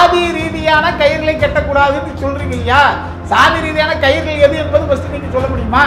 சாதி ரீதியான கயிறுகளை கட்டக்கூடாதுன்னு சொல்றீங்க இல்லையா சாதி ரீதியான கயிறுகள் எது என்பது ஃபர்ஸ்ட் நீங்க சொல்ல முடியுமா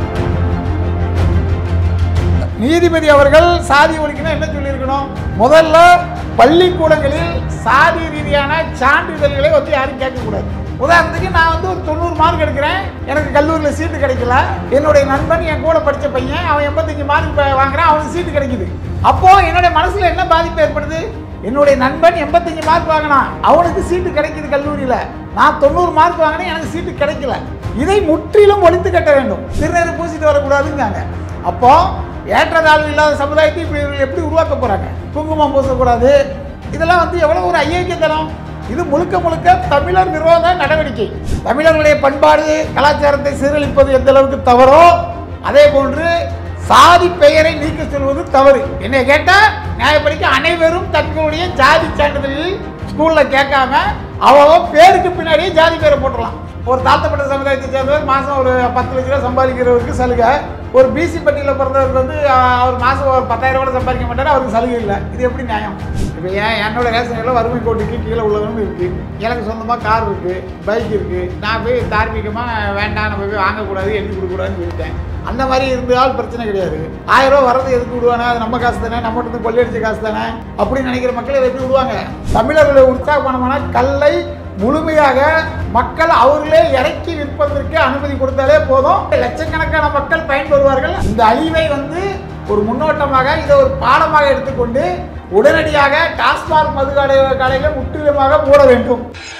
நீதிபதி அவர்கள் சாதி ஒழிக்கணும் என்ன சொல்லியிருக்கணும் முதல்ல பள்ளிக்கூடங்களில் சாதி ரீதியான சான்றிதழ்களை வந்து யாரும் கேட்கக்கூடாது உதாரணத்துக்கு நான் வந்து ஒரு தொண்ணூறு மார்க் எடுக்கிறேன் எனக்கு கல்லூரியில் சீட்டு கிடைக்கல என்னுடைய நண்பன் என் கூட படித்த பையன் அவன் எண்பத்தஞ்சு மார்க் வாங்குறான் அவனுக்கு சீட்டு கிடைக்குது அப்போ என்னுடைய மனசுல என்ன பாதிப்பு ஏற்படுது என்னுடைய நண்பன் எண்பத்தஞ்சு மார்க் வாங்கினான் அவனுக்கு சீட்டு கிடைக்குது கல்லூரியில் நான் தொண்ணூறு மார்க் வாங்கினேன் எனக்கு சீட்டு கிடைக்கல இதை முற்றிலும் ஒழித்து கட்ட வேண்டும் திருநெல் பூசிட்டு வரக்கூடாதுங்காங்க அப்போ ஏற்றத்தாழ்வு இல்லாத சமுதாயத்தை இப்படி இவர்கள் எப்படி உருவாக்க போறாங்க குங்குமம் பூசக்கூடாது இதெல்லாம் வந்து எவ்வளவு ஒரு ஐயோக்கியத்தனம் இது முழுக்க முழுக்க தமிழர் விரோத நடவடிக்கை தமிழர்களுடைய பண்பாடு கலாச்சாரத்தை சீரழிப்பது எந்த அளவுக்கு தவறோ அதே போன்று சாதி பெயரை நீக்க சொல்வது தவறு என்னை கேட்டா நியாயப்படிக்க அனைவரும் தங்களுடைய ஜாதி சான்றிதழில் ஸ்கூல்ல கேட்காம அவ பேருக்கு பின்னாடியே ஜாதி பேரை போட்டுடலாம் ஒரு தாழ்த்தப்பட்ட சமுதாயத்தை சேர்ந்தவர் மாதம் ஒரு பத்து லட்ச ரூபா சம்பாதிக்கிறவருக்கு சலுகை ஒரு பிசி பட்டியலில் பிறந்தவருக்கு வந்து அஹ், அவர் மாதம் ஒரு பத்தாயிரம் கூட சம்பாதிக்க மாட்டார் அவருக்கு சலுகை இல்லை இது எப்படி நியாயம் இப்போ ஏன் என்னோட ரேஷன் எல்லாம் வறுமை கோட்டுக்கு கீழே உள்ளவங்க இருக்கு எனக்கு சொந்தமாக கார் இருக்கு பைக் இருக்கு நான் போய் தார்மீகமாக வேண்டாம் நம்ம போய் வாங்கக்கூடாது எழுதி கொடுக்கக்கூடாதுன்னு சொல்லிட்டேன் அந்த மாதிரி இருந்தால் பிரச்சனை கிடையாது ஆயிரம் ரூபா வரது எதுக்கு விடுவானே அது நம்ம காசு தானே நம்ம இருந்து கொள்ளையடிச்ச காசு தானே அப்படின்னு நினைக்கிற மக்கள் இதை எப்படி விடுவாங்க தமிழர்களை உற்சாகமானமான கல்லை முழுமையாக மக்கள் அவர்களே இறக்கி விற்பதற்கு அனுமதி கொடுத்தாலே போதும் லட்சக்கணக்கான மக்கள் பயன்பெறுவார்கள் இந்த அழிவை வந்து ஒரு முன்னோட்டமாக இதை ஒரு பாடமாக எடுத்துக்கொண்டு உடனடியாக டாஸ்மாக் மது கடை கடைகளை முற்றிலுமாக மூட வேண்டும்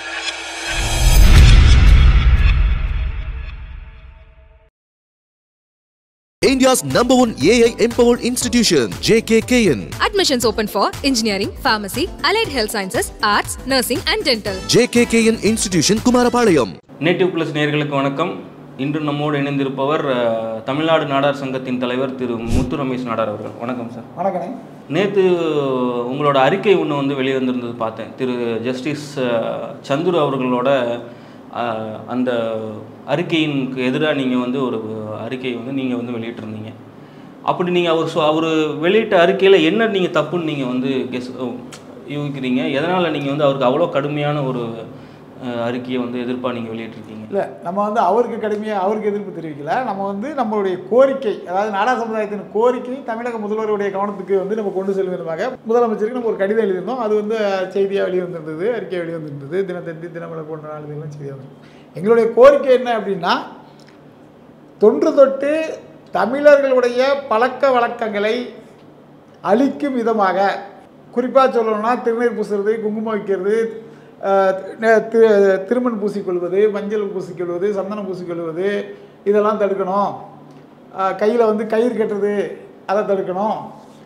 India's number one AI empowered institution, JKKN. Admissions open for engineering, pharmacy, allied health sciences, arts, nursing, and dental. JKKN Institution, Kumarapalayam. Native plus நேர்களுக்கு வணக்கம் இன்று நம்மோடு இணைந்திருப்பவர் அஹ், தமிழ்நாடு நாடார் சங்கத்தின் தலைவர் திரு முத்து ரமேஷ் நாடார் அவர்கள் வணக்கம் சார் வணக்கண்ணே நேற்று உங்களோட அறிக்கை ஒன்று வந்து வெளிவந்திருந்தது பார்த்தேன் திரு ஜஸ்டிஸ் அஹ், சந்துரு அவர்களோட அஹ், அந்த அறிக்கையினுக்கு எதிராக நீங்கள் வந்து ஒரு அறிக்கையை வந்து நீங்கள் வந்து வெளியிட்டிருந்தீங்க அப்படி நீங்கள் அவர் சொ- அவர் வெளியிட்ட அறிக்கையில் என்ன நீங்கள் தப்புன்னு நீங்கள் வந்து கெஸ் யூகிக்கிறீங்க எதனால் நீங்கள் வந்து அவருக்கு அவ்வளோ கடுமையான ஒரு அஹ், அறிக்கையை வந்து எதிர்ப்பாக நீங்கள் வெளியிட்டிருக்கீங்க இல்லை நம்ம வந்து அவருக்கு கடுமையாக அவருக்கு எதிர்ப்பு தெரிவிக்கல நம்ம வந்து நம்மளுடைய கோரிக்கை அதாவது நாடா சமுதாயத்தின் கோரிக்கை தமிழக முதல்வருடைய கவனத்துக்கு வந்து நம்ம கொண்டு செல்லும் விதமாக முதலமைச்சருக்கு நம்ம ஒரு கடிதம் எழுதியிருந்தோம் அது வந்து செய்தியாக வெளிவந்திருந்தது அறிக்கை வெளிவந்திருந்தது தினத்தந்தி தினமலை போன்ற நாளிதழ்லாம் செய்தியாக வந்தது எங்களுடைய கோரிக்கை என்ன அப்படின்னா தொன்று தொட்டு தமிழர்களுடைய பழக்க வழக்கங்களை அழிக்கும் விதமாக குறிப்பாக சொல்லணும்னா திருநீர் பூசுறது குங்குமம் வைக்கிறது அஹ், நெ- தி- திருமண் பூசிக்கொள்வது மஞ்சள் பூசிக்கொள்வது சந்தனம் பூசிக்கொள்வது இதெல்லாம் தடுக்கணும் கையில் வந்து கயிறு கட்டுறது அதை தடுக்கணும்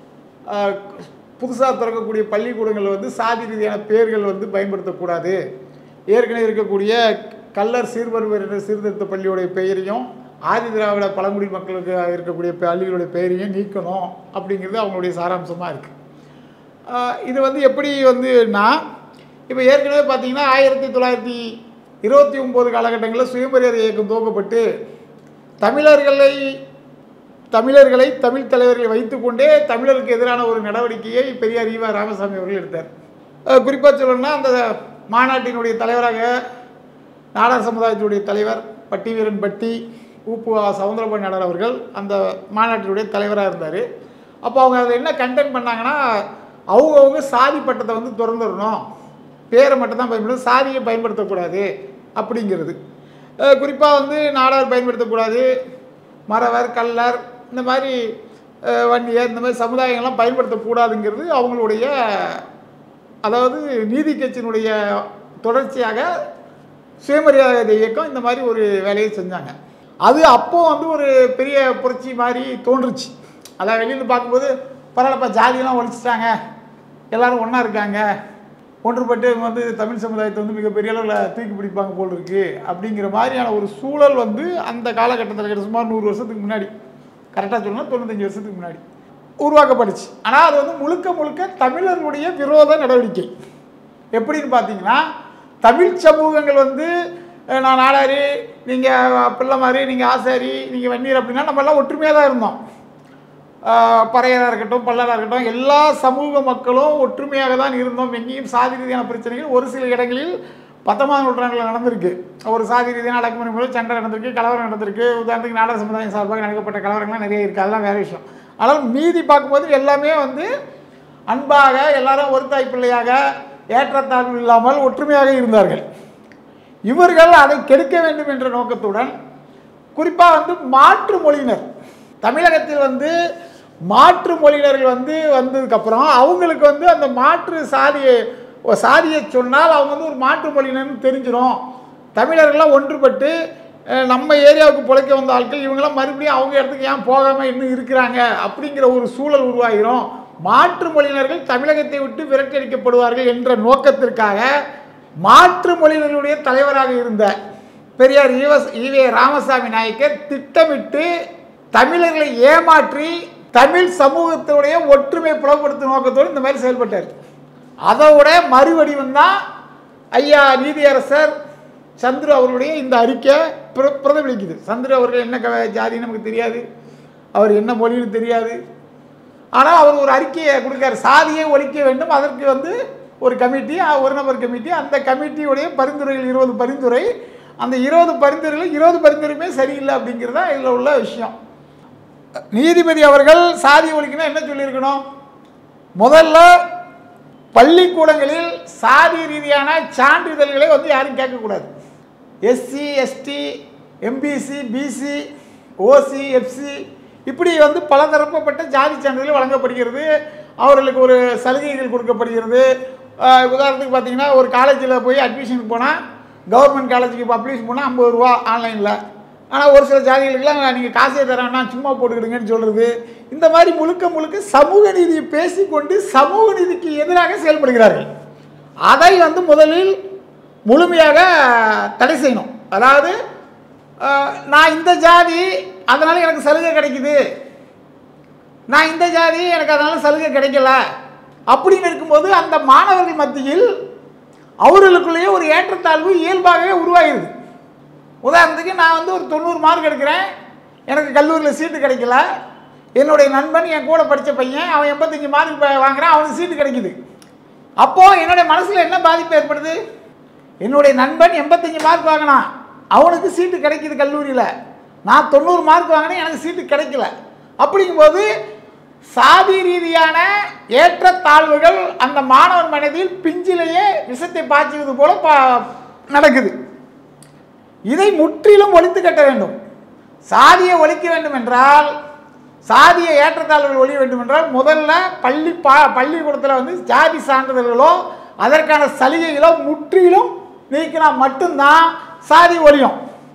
புதுசாக திறக்கக்கூடிய பள்ளிக்கூடங்களில் வந்து சாதி ரீதியான பேர்கள் வந்து பயன்படுத்தக்கூடாது ஏற்கனவே இருக்கக்கூடிய கல்லர் சீர்வருவர் சீர்திருத்த பள்ளியோடைய பெயரையும் ஆதி திராவிட பழங்குடி மக்களுக்கு இருக்கக்கூடிய பள்ளிகளுடைய பெயரையும் நீக்கணும் அப்படிங்கிறது அவங்களுடைய சாராம்சமாக இருக்குது இது வந்து எப்படி வந்துன்னா இப்போ ஏற்கனவே பார்த்தீங்கன்னா ஆயிரத்தி தொள்ளாயிரத்தி இருபத்தி ஒம்பது காலகட்டங்களில் சுயமரியாதை இயக்கம் துவக்கப்பட்டு தமிழர்களை தமிழர்களை தமிழ் தலைவர்களை வைத்துக்கொண்டே தமிழருக்கு எதிரான ஒரு நடவடிக்கையை பெரியார் ஈவா ராமசாமி அவர்கள் எடுத்தார் குறிப்பாக சொல்லணும்னா அந்த மாநாட்டினுடைய தலைவராக நாடார் சமுதாயத்தினுடைய தலைவர் பட்டி வீரன் பட்டி ஊப்பு சவுந்தரபாணி நாடார் அவர்கள் அந்த மாநாட்டினுடைய தலைவராக இருந்தார் அப்போ அவங்க அதை என்ன கண்டென்ட் பண்ணாங்கன்னா அவங்கவுங்க சாதி பட்டத்தை வந்து திறந்துடணும் பேரை மட்டும் தான் பயன்படுத்தணும் சாதியை பயன்படுத்தக்கூடாது அப்படிங்கிறது குறிப்பாக வந்து நாடார் பயன்படுத்தக்கூடாது மறவர் கல்லர் இந்த மாதிரி அஹ், வன்னியர் இந்த மாதிரி சமுதாயங்கள்லாம் பயன்படுத்தக்கூடாதுங்கிறது அவங்களுடைய அதாவது நீதி கட்சியினுடைய தொடர்ச்சியாக சுயமரியாதை இயக்கம் இந்த மாதிரி ஒரு வேலையை செஞ்சாங்க அது அப்போ வந்து ஒரு பெரிய புரட்சி மாதிரி தோன்றுச்சு அதான் வெளியில் பார்க்கும்போது பரவாயில்லப்பா ஜாதியெல்லாம் ஒழிச்சிட்டாங்க எல்லாரும் ஒன்றா இருக்காங்க ஒன்றுபட்டு இவங்க வந்து தமிழ் சமுதாயத்தை வந்து மிகப்பெரிய அளவில் தூக்கி பிடிப்பாங்க போல் இருக்கு அப்படிங்கிற மாதிரியான ஒரு சூழல் வந்து அந்த காலகட்டத்தில் சுமார் நூறு வருஷத்துக்கு முன்னாடி கரெக்டாக சொல்லணும் தொண்ணூத்தஞ்சு வருஷத்துக்கு முன்னாடி உருவாக்கப்பட்டுச்சு ஆனால் அது வந்து முழுக்க முழுக்க தமிழர்களுடைய விரோத நடவடிக்கை எப்படின்னு பார்த்தீங்கன்னா தமிழ் சமூகங்கள் வந்து அஹ், நான் நாடாரி நீங்கள் பிள்ளை மாதிரி நீங்கள் ஆசாரி நீங்கள் வன்னீர் அப்படின்னா நம்ம எல்லாம் ஒற்றுமையாக தான் இருந்தோம் ஆஹ், பறையராக இருக்கட்டும் பல்லராக இருக்கட்டும் எல்லா சமூக மக்களும் ஒற்றுமையாக தான் இருந்தோம் எங்கேயும் சாதி ரீதியான பிரச்சனைகள் ஒரு சில இடங்களில் பத்தொன்பதாம் நூற்றாண்டில் நடந்திருக்கு ஒரு சாதி ரீதியான அடக்குமுறை முறை சண்டை நடந்திருக்கு கலவரம் நடந்திருக்கு உதாரணத்துக்கு நாடக சமுதாயம் சார்பாக நடக்கப்பட்ட கலவரங்கள்லாம் நிறைய இருக்குது அதெல்லாம் வேறு விஷயம் ஆனால் மீதி பார்க்கும்போது எல்லாமே வந்து அன்பாக எல்லாரும் ஒருத்தாய் பிள்ளையாக ஏற்றத்தாழ்வு இல்லாமல் ஒற்றுமையாக இருந்தார்கள் இவர்கள் அதை கெடுக்க வேண்டும் என்ற நோக்கத்துடன் குறிப்பாக வந்து மாற்று மொழியினர் தமிழகத்தில் வந்து மாற்று மொழியினர்கள் வந்து வந்ததுக்கப்புறம் அவங்களுக்கு வந்து அந்த மாற்று சாதியை ஒரு சாதியை சொன்னால் அவங்க வந்து ஒரு மாற்று மொழியினர்னு தெரிஞ்சிடும் தமிழர்கள்லாம் ஒன்றுபட்டு அஹ், நம்ம ஏரியாவுக்கு பிழைக்க வந்த ஆட்கள் இவங்களாம் மறுபடியும் அவங்க இடத்துக்கு ஏன் போகாமல் இன்னும் இருக்கிறாங்க அப்படிங்கிற ஒரு சூழல் உருவாகிரும் மாற்று மொழியினர்கள் தமிழகத்தை விட்டு விரட்டடிக்கப்படுவார்கள் என்ற நோக்கத்திற்காக மாற்று மொழியினர்களுடைய தலைவராக இருந்த பெரியார் ஈவஸ் ஈவே ராமசாமி நாயக்கர் திட்டமிட்டு தமிழர்களை ஏமாற்றி தமிழ் சமூகத்துடைய ஒற்றுமை புலப்படுத்தும் நோக்கத்தோடு இந்த மாதிரி செயல்பட்டார் அதோட மறுவடிவம் தான் ஐயா நீதியரசர் சந்துரு அவர்களுடைய இந்த அறிக்கை பிர பிரதிபலிக்குது சந்துரு அவர்கள் என்ன க ஜாதின்னு நமக்கு தெரியாது அவர் என்ன மொழின்னு தெரியாது ஆனால் அவர் ஒரு அறிக்கையை கொடுக்காரு சாதியை ஒழிக்க வேண்டும் அதற்கு வந்து ஒரு கமிட்டி அஹ், ஒரு நபர் கமிட்டி அந்த கமிட்டியுடைய பரிந்துரைகள் இருபது பரிந்துரை அந்த இருபது பரிந்துரைகள் இருபது பரிந்துரையுமே சரியில்லை அப்படிங்கிறது தான் இதில் உள்ள விஷயம் நீதிபதி அவர்கள் சாதி ஒழிக்கணும் என்ன சொல்லியிருக்கணும் முதல்ல பள்ளிக்கூடங்களில் சாதி ரீதியான சான்றிதழ்களை வந்து யாரும் கேட்கக்கூடாது SC ST MBC BC OC FC இப்படி வந்து பலதரப்பட்ட ஜாதி சான்றிதழ் வழங்கப்படுகிறது அவர்களுக்கு ஒரு சலுகைகள் கொடுக்கப்படுகிறது ஆஹ் உதாரணத்துக்கு பார்த்தீங்கன்னா ஒரு காலேஜில் போய் அட்மிஷனுக்கு போனால் கவர்மெண்ட் காலேஜுக்கு அப்ளிகேஷன் போனால் ஐம்பது ரூபா ஆன்லைனில் ஆனால் ஒரு சில ஜாதிகளுக்கெல்லாம் நீங்கள் காசே தரேன்னா சும்மா போட்டுக்கிடுங்கன்னு சொல்கிறது இந்த மாதிரி முழுக்க முழுக்க சமூக நீதியை பேசிக்கொண்டு சமூக நீதிக்கு எதிராக செயல்படுகிறார்கள் அதை வந்து முதலில் முழுமையாக தடை செய்யணும் அதாவது அஹ், நான் இந்த ஜாதி அதனால் எனக்கு சலுகை கிடைக்குது நான் இந்த ஜாதி எனக்கு அதனால் சலுகை கிடைக்கல அப்படின்னு இருக்கும்போது அந்த மாணவர்கள் மத்தியில் அவர்களுக்குள்ளேயே ஒரு ஏற்றத்தாழ்வு இயல்பாகவே உருவாகிடுது உதாரணத்துக்கு நான் வந்து ஒரு தொண்ணூறு மார்க் எடுக்கிறேன் எனக்கு கல்லூரியில் சீட்டு கிடைக்கல என்னுடைய நண்பன் என் கூட படித்த பையன் அவன் எண்பத்தஞ்சு மார்க் வாங்குறான் அவனுக்கு சீட்டு கிடைக்குது அப்போது என்னுடைய மனசில் என்ன பாதிப்பு ஏற்படுது என்னுடைய நண்பன் எண்பத்தஞ்சு மார்க் வாங்கினான் அவனுக்கு சீட்டு கிடைக்குது கல்லூரியில் நான் தொண்ணூறு மார்க் வாங்கினேன் எனக்கு சீட்டு கிடைக்கல அப்படிங்கும்போது சாதி ரீதியான ஏற்றத்தாழ்வுகள் அந்த மாணவன் மனதில் பிஞ்சிலேயே விஷத்தை பாய்ச்சுவது போல பா நடக்குது இதை முற்றிலும் ஒழித்து கட்ட வேண்டும் சாதியை ஒழிக்க வேண்டும் என்றால் சாதிய ஏற்றத்தாழ்வுகள் ஒழிய வேண்டும் என்றால் முதல்ல பள்ளி பா பள்ளிக்கூடத்தில் வந்து ஜாதி சான்றிதழ்களோ அதற்கான சலுகைகளோ முற்றிலும் நீக்கினா மட்டும்தான் சாதி ஒழியும்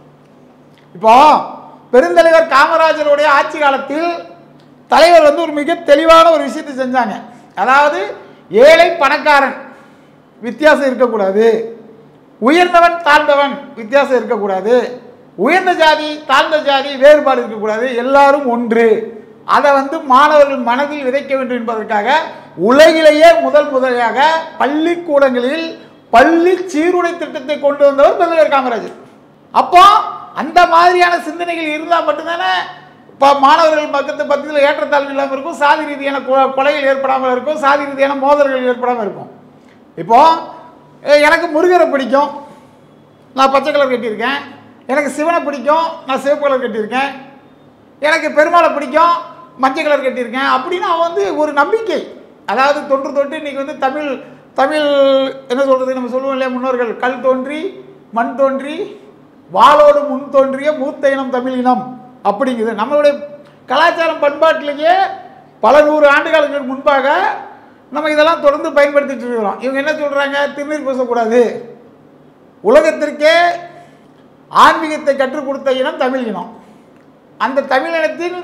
இப்போ பெருந்தலைவர் காமராஜருடைய ஆட்சி காலத்தில் தலைவர் வந்து ஒரு மிக தெளிவான ஒரு விஷயத்தை செஞ்சாங்க அதாவது ஏழை பணக்காரன் வித்தியாசம் இருக்கக்கூடாது உயர்ந்தவன் தாழ்ந்தவன் வித்தியாசம் இருக்கக்கூடாது உயர்ந்த ஜாதி தாழ்ந்த ஜாதி வேறுபாடு இருக்கக்கூடாது எல்லாரும் ஒன்று அதை வந்து மாணவர்கள் மனதில் விதைக்க வேண்டும் என்பதற்காக உலகிலேயே முதல் முதலாக பள்ளிக்கூடங்களில் பள்ளி சீருடை திட்டத்தை கொண்டு வந்தவர் பெருந்தலைவர் காமராஜர் அப்போ அந்த மாதிரியான சிந்தனைகள் இருந்தால் மட்டும்தானே இப்போ மாணவர்கள் பக்கத்து பக்கத்தில் ஏற்றத்தாழ்வு இல்லாமல் இருக்கும் சாதி ரீதியான கொ- கொலைகள் ஏற்படாமல் இருக்கும் சாதி ரீதியான மோதல்கள் ஏற்படாமல் இருக்கும் இப்போ அஹ், எனக்கு முருகரை பிடிக்கும் நான் பச்சை கலர் கட்டியிருக்கேன் எனக்கு சிவனை பிடிக்கும் நான் சிவப்பு கலர் கட்டியிருக்கேன் எனக்கு பெருமாளை பிடிக்கும் மஞ்சள் கலர் கட்டியிருக்கேன் அப்படின்னு அவன் வந்து ஒரு நம்பிக்கை அதாவது தொன்று தொட்டு இன்றைக்கி வந்து தமிழ் தமிழ் என்ன சொல்கிறது நம்ம சொல்லுவோம் இல்லையா முன்னோர்கள் கல் தோன்றி மண் தோன்றி வாளோடு முன் தோன்றிய மூத்த இனம் தமிழ் இனம் அப்படிங்குது நம்மளுடைய கலாச்சாரம் பண்பாட்டிலேயே பல நூறு ஆண்டுகளுக்கு முன்பாக நம்ம இதெல்லாம் தொடர்ந்து பயன்படுத்திட்டு இருக்கிறோம் இவங்க என்ன சொல்கிறாங்க திருநீர் பூசக்கூடாது உலகத்திற்கே ஆன்மீகத்தை கற்றுக் கொடுத்த இனம் தமிழ் இனம் அந்த தமிழ் இனத்தில்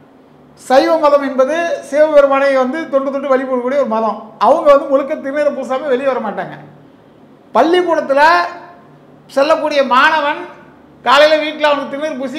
சைவ மதம் என்பது சிவபெருமானை வந்து தொண்டு தொட்டு வழிபடக்கூடிய ஒரு மதம் அவங்க வந்து முழுக்க திருநீரை பூசாமல் வெளியே வர மாட்டாங்க பள்ளிக்கூடத்தில் செல்லக்கூடிய மாணவன் காலையில் வீட்டில் அவனுக்கு திருநீர் பூசி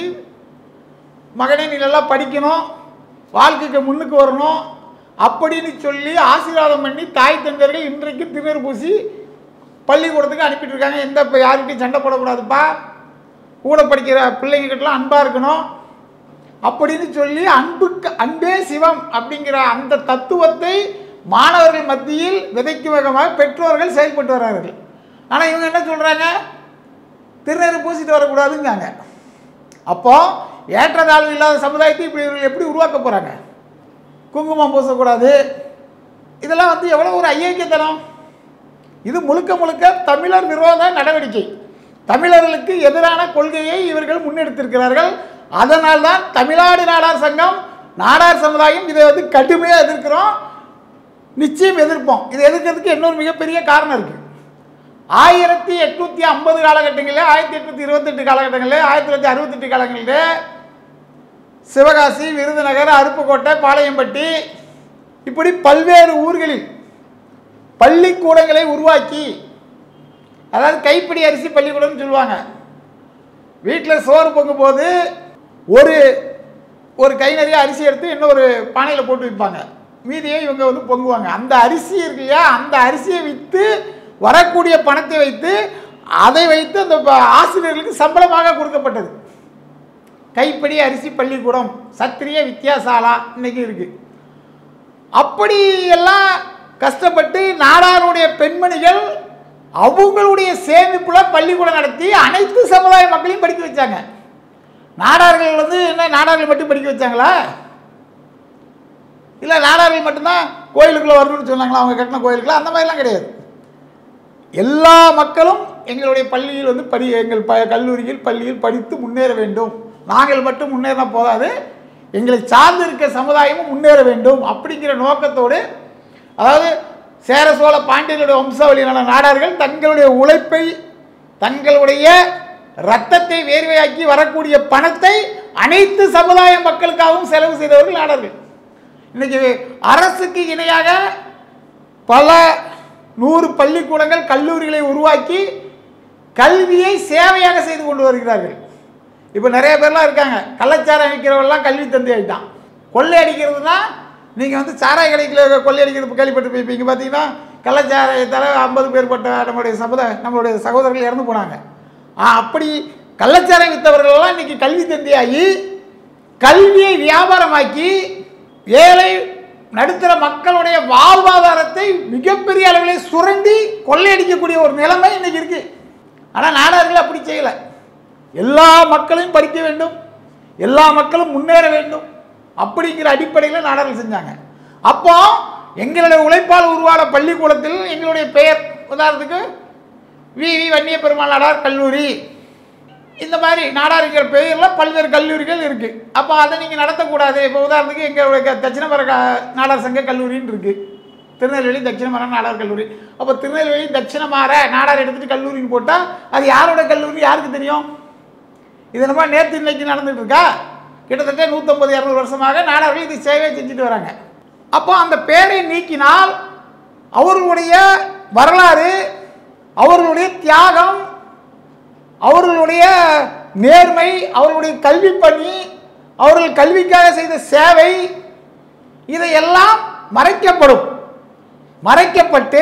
மகனே நீ நல்லா படிக்கணும் வாழ்க்கைக்கு முன்னுக்கு வரணும் அப்படின்னு சொல்லி ஆசீர்வாதம் பண்ணி தாய் தந்தர்கள் இன்றைக்கு திருநீர் பூசி பள்ளிக்கூடத்துக்கு அனுப்பிட்டு இருக்காங்க எந்த இப்போ யார்கிட்டையும் சண்டை போடக்கூடாதுப்பா கூட படிக்கிற பிள்ளைங்ககிட்டலாம் அன்பாக இருக்கணும் அப்படின்னு சொல்லி அன்புக்கு அன்பே சிவம் அப்படிங்கிற அந்த தத்துவத்தை மாணவர்கள் மத்தியில் விதைக்கும் விதமாக பெற்றோர்கள் செயல்பட்டு வர்றார்கள் ஆனால் இவங்க என்ன சொல்கிறாங்க திருநெறி பூசிட்டு வரக்கூடாதுங்காங்க அப்போ ஏற்றத்தாழ்வு இல்லாத சமுதாயத்தை இப்படி இவர்கள் எப்படி உருவாக்க போகிறாங்க குங்குமம் பூசக்கூடாது இதெல்லாம் வந்து எவ்வளோ ஒரு ஐயக்கியத்தனம் இது முழுக்க முழுக்க தமிழர் விரோத நடவடிக்கை தமிழர்களுக்கு எதிரான கொள்கையை இவர்கள் முன்னெடுத்திருக்கிறார்கள் அதனால் தான் தமிழ்நாடு நாடார் சங்கம் நாடார் சமுதாயம் இதை வந்து கடுமையாக எதிர்க்கிறோம் நிச்சயம் எதிர்ப்போம் இதை எதிர்க்கிறதுக்கு இன்னொரு மிகப்பெரிய காரணம் இருக்குது ஆயிரத்தி எட்நூற்றி ஐம்பது காலகட்டங்களில் ஆயிரத்தி எட்நூற்றி இருபத்தெட்டு காலகட்டங்களில் ஆயிரத்தி தொள்ளாயிரத்தி அறுபத்தெட்டு காலங்களில் சிவகாசி விருதுநகர் அருப்புக்கோட்டை பாளையம்பட்டி இப்படி பல்வேறு ஊர்களில் பள்ளிக்கூடங்களை உருவாக்கி அதாவது கைப்பிடி அரிசி பள்ளிக்கூடம்னு சொல்லுவாங்க வீட்டில் சோறு பொங்கும்போது ஒரு ஒரு கை நிறைய அரிசி எடுத்து இன்னொரு பானையில் போட்டு வைப்பாங்க மீதியை இவங்க வந்து பொங்குவாங்க அந்த அரிசி இருக்கு இல்லையா அந்த அரிசியை விற்று வரக்கூடிய பணத்தை வைத்து அதை வைத்து அந்த ப- ஆசிரியர்களுக்கு சம்பளமாக கொடுக்கப்பட்டது கைப்பிடி அரிசி பள்ளிக்கூடம் சத்திரிய வித்யாசாலா இன்னைக்கு இருக்கு அப்படி எல்லாம் கஷ்டப்பட்டு நாடாருடைய பெண்மணிகள் அவங்களுடைய சேமிப்புல பள்ளிக்கூடம் நடத்தி அனைத்து சமுதாய மக்களையும் படிக்க வச்சாங்க நாடார்கள் வந்து என்ன நாடார்கள் மட்டும் படிக்க வச்சாங்களா இல்லை நாடார்கள் மட்டும்தான் கோயிலுக்குள்ளே வரணும்னு சொன்னாங்களா அவங்க கட்டின கோயிலுக்குள்ள அந்த மாதிரிலாம் கிடையாது எல்லா மக்களும் எங்களுடைய பள்ளியில் வந்து படி எங்கள் ப கல்லூரியில் பள்ளியில் படித்து முன்னேற வேண்டும் நாங்கள் மட்டும் முன்னேறினா போதாது எங்களை சார்ந்து இருக்க சமுதாயமும் முன்னேற வேண்டும் அப்படிங்கிற நோக்கத்தோடு அதாவது சேர சோழ பாண்டியர்களுடைய வம்சாவளியிலான நாடார்கள் தங்களுடைய உழைப்பை தங்களுடைய ரத்தத்தை வேர்வையாக்கி வரக்கூடிய பணத்தை அனைத்து சமுதாய மக்களுக்காகவும் செலவு செய்தவர்கள் நாடார்கள் இன்னைக்கு அரசுக்கு இணையாக பல நூறு பள்ளிக்கூடங்கள் கல்லூரிகளை உருவாக்கி கல்வியை சேவையாக செய்து கொண்டு வருகிறார்கள் இப்போ நிறைய பேர்லாம் இருக்காங்க கள்ளச்சாரம் விற்கிறவெல்லாம் கல்வி தந்தை ஆகிட்டான் கொள்ளை அடிக்கிறதுனா நீங்கள் வந்து சாராய கடைக்கில் கொள்ளை அடிக்கிறது கேள்விப்பட்டு போயிருப்பீங்க பார்த்தீங்கன்னா கள்ளச்சாராயத்தால் ஐம்பது பேர்பட்ட நம்மளுடைய சமுதாய நம்மளுடைய சகோதரர்கள் இறந்து போனாங்க ஆ, அப்படி கள்ளச்சாராயம் விற்றவர்களெல்லாம் இன்னைக்கு கல்வி தந்தையாகி கல்வியை வியாபாரமாக்கி ஏழை நடுத்தர மக்களுடைய வாழ்வாதாரத்தை மிகப்பெரிய அளவில் சுரண்டி கொள்ளையடிக்கக்கூடிய ஒரு நிலைமை இன்னைக்கு இருக்கு ஆனால் நாடார்கள் அப்படி செய்யலை எல்லா மக்களையும் படிக்க வேண்டும் எல்லா மக்களும் முன்னேற வேண்டும் அப்படிங்கிற அடிப்படையில் நாடார்கள் செஞ்சாங்க அப்போ எங்களுடைய உழைப்பால் உருவான பள்ளிக்கூடத்தில் எங்களுடைய பெயர் உதாரணத்துக்கு வி வி வன்னிய பெருமாள் நாடார் கல்லூரி இந்த மாதிரி நாடாருங்கிற பெயரில் பல்வேறு கல்லூரிகள் இருக்குது அப்போ அதை நீங்கள் நடத்தக்கூடாது இப்போ உதாரணத்துக்கு எங்களுடைய க- தட்சிணமர க நாடார் சங்க கல்லூரின்னு இருக்குது திருநெல்வேலி தட்சிணமர நாடார் கல்லூரி அப்போ திருநெல்வேலி தட்சிணமார நாடார் எடுத்துகிட்டு கல்லூரின்னு போட்டால் அது யாரோட கல்லூரி யாருக்கு தெரியும் இது நம்ம நேற்று இன்னைக்கு நடந்துட்டு இருக்கா கிட்டத்தட்ட நூற்றம்பது இரநூறு வருஷமாக நாடார்கள் இது சேவை செஞ்சுட்டு வராங்க அப்போ அந்த பேரை நீக்கினால் அவர்களுடைய வரலாறு அவர்களுடைய தியாகம் அவர்களுடைய நேர்மை அவர்களுடைய கல்வி பணி அவர்கள் கல்விக்காக செய்த சேவை இதையெல்லாம் மறைக்கப்படும் மறைக்கப்பட்டு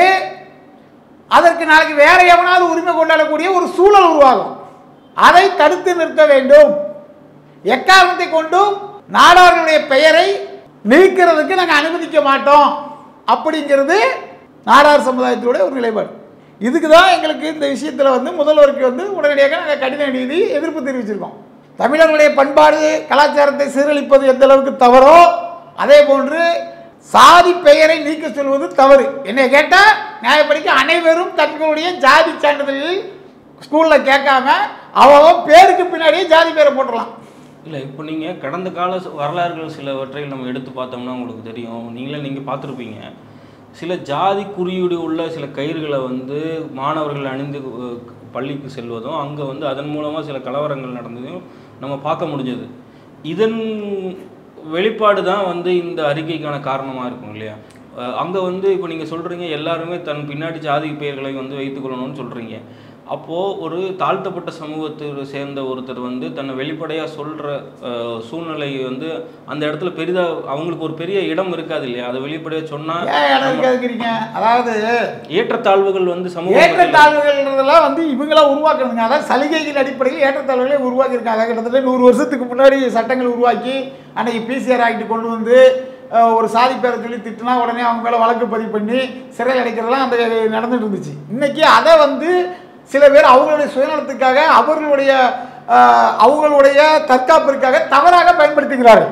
அதற்கு நாளைக்கு வேற எவனாவது உரிமை கொண்டாடக்கூடிய ஒரு சூழல் உருவாகும் அதை தடுத்து நிறுத்த வேண்டும் எக்காரணத்தை கொண்டும் நாடார்களுடைய பெயரை நீக்கிறதுக்கு நாங்கள் அனுமதிக்க மாட்டோம் அப்படிங்கிறது நாடார் சமுதாயத்தோட ஒரு நிலைப்பாடு இதுக்கு தான் எங்களுக்கு இந்த விஷயத்தில் வந்து முதல்வருக்கு வந்து உடனடியாக நாங்கள் கடிதம் எழுதி எதிர்ப்பு தெரிவிச்சிருக்கோம் தமிழர்களுடைய பண்பாடு கலாச்சாரத்தை சீரழிப்பது எந்த அளவுக்கு தவறோ அதே போன்று சாதி பெயரை நீக்க சொல்வது தவறு என்னை கேட்டால் நியாயப்படிக்க அனைவரும் தங்களுடைய ஜாதி சான்றிதழில் ஸ்கூலில் கேட்காம அவன் பேருக்கு பின்னாடியே ஜாதி பேரை போட்டுடலாம் இல்லை இப்போ நீங்கள் கடந்த கால ச- வரலாறுகள் சிலவற்றை நம்ம எடுத்து பார்த்தோம்னா உங்களுக்கு தெரியும் நீங்களே நீங்கள் பார்த்துருப்பீங்க சில ஜாதி குறியீடு உள்ள சில கயிறுகளை வந்து மாணவர்கள் அணிந்து அஹ், பள்ளிக்கு செல்வதும் அங்கே வந்து அதன் மூலமாக சில கலவரங்கள் நடந்ததையும் நம்ம பார்க்க முடிஞ்சது இதன் வெளிப்பாடு தான் வந்து இந்த அறிக்கைக்கான காரணமாக இருக்கும் இல்லையா அங்கே வந்து இப்போ நீங்கள் சொல்கிறீங்க எல்லாருமே தன் பின்னாடி ஜாதி பெயர்களை வந்து வைத்துக்கொள்ளணும்னு சொல்கிறீங்க அப்போது ஒரு தாழ்த்தப்பட்ட சமூகத்தை சேர்ந்த ஒருத்தர் வந்து தன்னை வெளிப்படையாக சொல்கிற சூழ்நிலை வந்து அந்த இடத்துல பெரிதாக அவங்களுக்கு ஒரு பெரிய இடம் இருக்காது இல்லையா அதை வெளிப்படையாக சொன்னால் ஏன் இடம் கேட்குறீங்க அதாவது ஏற்றத்தாழ்வுகள் வந்து சமூக ஏற்றத்தாழ்வுகள்ன்றதெல்லாம் வந்து இவங்களா உருவாக்குறதுங்க அதாவது சலுகைகள் அடிப்படையில் ஏற்றத்தாழ்வுகளே உருவாக்கியிருக்காங்க கிட்டத்தட்ட நூறு வருஷத்துக்கு முன்னாடி சட்டங்கள் உருவாக்கி அன்னைக்கு பிசிஆர் ஆக்ட் கொண்டு வந்து அஹ், ஒரு சாதி பேரை சொல்லி திட்டினா உடனே அவங்க மேலே வழக்கு பதிவு பண்ணி சிறையில் அடைக்கிறதெல்லாம் அந்த நடந்துட்டு இருந்துச்சு இன்னைக்கு அதை வந்து சில பேர் அவங்களுடைய சுயநலத்துக்காக அவர்களுடைய அஹ், அவங்களுடைய தற்காப்பிற்காக தவறாக பயன்படுத்துகிறார்கள்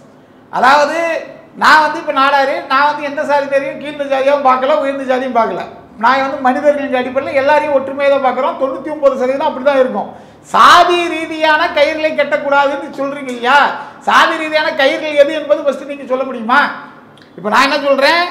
அதாவது நான் வந்து இப்போ நாடாரு நான் வந்து எந்த சாதியினரையும் கீழ்ந்த ஜாதியாகவும் பார்க்கல உயர்ந்த ஜாதியும் பார்க்கல நான் வந்து மனிதர்களின் அடிப்படையில் எல்லாரையும் ஒற்றுமையாக தான் பார்க்குறோம் தொண்ணூற்றி ஒம்பது சதவீதம் அப்படி தான் இருக்கும் சாதி ரீதியான கயிறுகளை கட்டக்கூடாதுன்னு சொல்கிறீங்க இல்லையா சாதி ரீதியான கயிறுகள் எது என்பது ஃபஸ்ட்டு நீங்கள் சொல்ல முடியுமா இப்போ நான் என்ன சொல்கிறேன்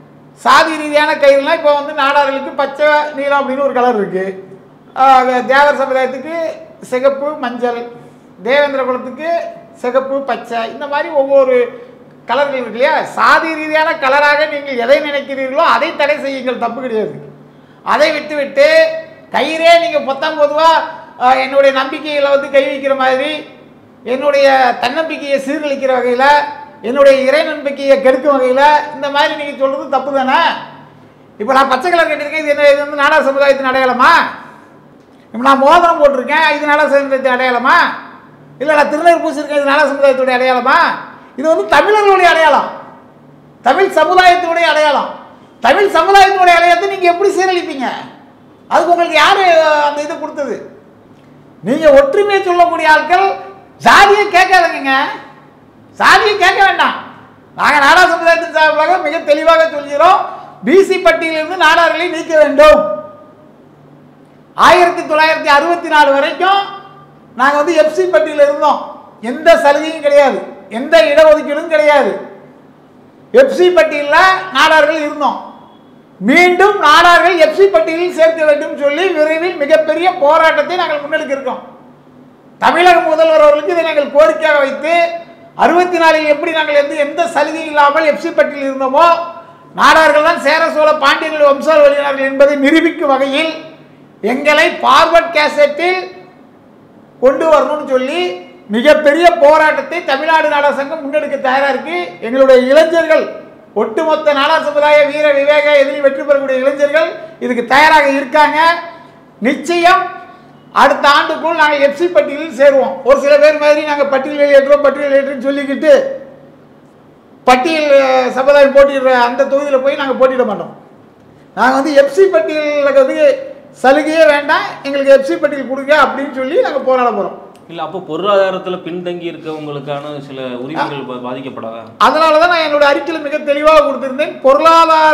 சாதி ரீதியான கயிறுலாம் இப்போ வந்து நாடார்களுக்கு பச்சை நீலம் அப்படின்னு ஒரு கலர் இருக்குது தேவர் சமுதாயத்துக்கு சிகப்பு மஞ்சள் தேவேந்திர குலத்துக்கு சிகப்பு பச்சை இந்த மாதிரி ஒவ்வொரு கலர்கள் இருக்கு இல்லையா சாதி ரீதியான கலராக நீங்கள் எதை நினைக்கிறீர்களோ அதை தடை செய்யுங்கள் தப்பு கிடையாது அதை விட்டு விட்டு கயிறே நீங்கள் பொத்தாம் பொதுவாக என்னுடைய நம்பிக்கையில் வந்து கை வைக்கிற மாதிரி என்னுடைய தன்னம்பிக்கையை சீர்குலைக்கிற வகையில் என்னுடைய இறை நம்பிக்கையை கெடுக்கும் வகையில் இந்த மாதிரி நீங்கள் சொல்கிறது தப்பு தானே இப்போ நான் பச்சை கலர் கட்டியிருக்கேன் இது என்ன இது வந்து நாடா சமுதாயத்தின் அடையாளமா இப்போ நான் மோதிரம் போட்டிருக்கேன் இது நாடா சமுதாயத்தின் அடையாளமா இல்லை நான் திருநெல் பூசியிருக்கேன் இது நாடா சமுதாயத்துடைய அடையாளமா இது வந்து தமிழர்களுடைய அடையாளம் தமிழ் சமுதாயத்தினுடைய அடையாளம் தமிழ் சமுதாயத்தினுடைய அடையாளத்தை நீங்கள் எப்படி சீரழிப்பீங்க அதுக்கு உங்களுக்கு யார் அந்த இது கொடுத்தது நீங்கள் ஒற்றுமையை சொல்லக்கூடிய ஆட்கள் ஜாதியை கேட்காதீங்க சாதியை கேட்க வேண்டாம் நாங்கள் நாடா சமுதாயத்தின் சார்பாக மிக தெளிவாக சொல்கிறோம் பிசி பட்டியலிருந்து நாடார்களை நீக்க வேண்டும் ஆயிரத்தி தொள்ளாயிரத்தி அறுபத்தி நாலு வரைக்கும் நாங்கள் வந்து எஃப்சி பட்டியலில் இருந்தோம் எந்த சலுகையும் கிடையாது எந்த இடஒதுக்கீடும் கிடையாது எஃப்சி பட்டியலில் நாடார்கள் இருந்தோம் மீண்டும் நாடார்கள் எஃப்சி பட்டியலில் சேர்க்க வேண்டும் சொல்லி விரைவில் மிகப்பெரிய போராட்டத்தை நாங்கள் முன்னெடுக்க இருக்கோம் தமிழக முதல்வர் அவர்களுக்கு இதை நாங்கள் கோரிக்கையாக வைத்து அறுபத்தி நாலில் எப்படி நாங்கள் எந்த எந்த சலுகையும் இல்லாமல் எஃப்சி பட்டியலில் இருந்தோமோ நாடார்கள் தான் சேர சோழ பாண்டியர்கள் வம்சாவளியினர்கள் என்பதை நிரூபிக்கும் வகையில் எங்களை பார்வர்ட் கேசட்டில் கொண்டு வரணும்னு சொல்லி மிகப்பெரிய போராட்டத்தை தமிழ்நாடு நாடக சங்கம் முன்னெடுக்க தயாராக இருக்கு எங்களுடைய இளைஞர்கள் ஒட்டுமொத்த நாடார் சமுதாய வீர விவேக எதிரில் வெற்றி பெறக்கூடிய இளைஞர்கள் இதுக்கு தயாராக இருக்காங்க நிச்சயம் அடுத்த ஆண்டுக்குள் நாங்கள் எஃப்சி பட்டியலில் சேருவோம் ஒரு சில பேர் மாதிரி நாங்கள் பட்டியலில் ஏற்றுவோம் பட்டியலில் ஏற்றுன்னு சொல்லிக்கிட்டு பட்டியல் அஹ், சமுதாயம் போட்டியிடுற அந்த தொகுதியில் போய் நாங்கள் போட்டியிட மாட்டோம் நாங்கள் வந்து எஃப்சி பட்டியலில் வந்து சலுகையே வேண்டாம் எங்களுக்கு எஃப்சி பட்டியல் கொடுங்க அப்படின்னு சொல்லி நாங்கள் போராட போகிறோம் இல்லை அப்போ பொருளாதாரத்தில் பின்தங்கி இருக்கவங்களுக்கான சில உரிமைகள் பா- பாதிக்கப்படாதா அதனால தான் நான் என்னோட அறிக்கையில் மிக தெளிவாக கொடுத்திருந்தேன் பொருளாதார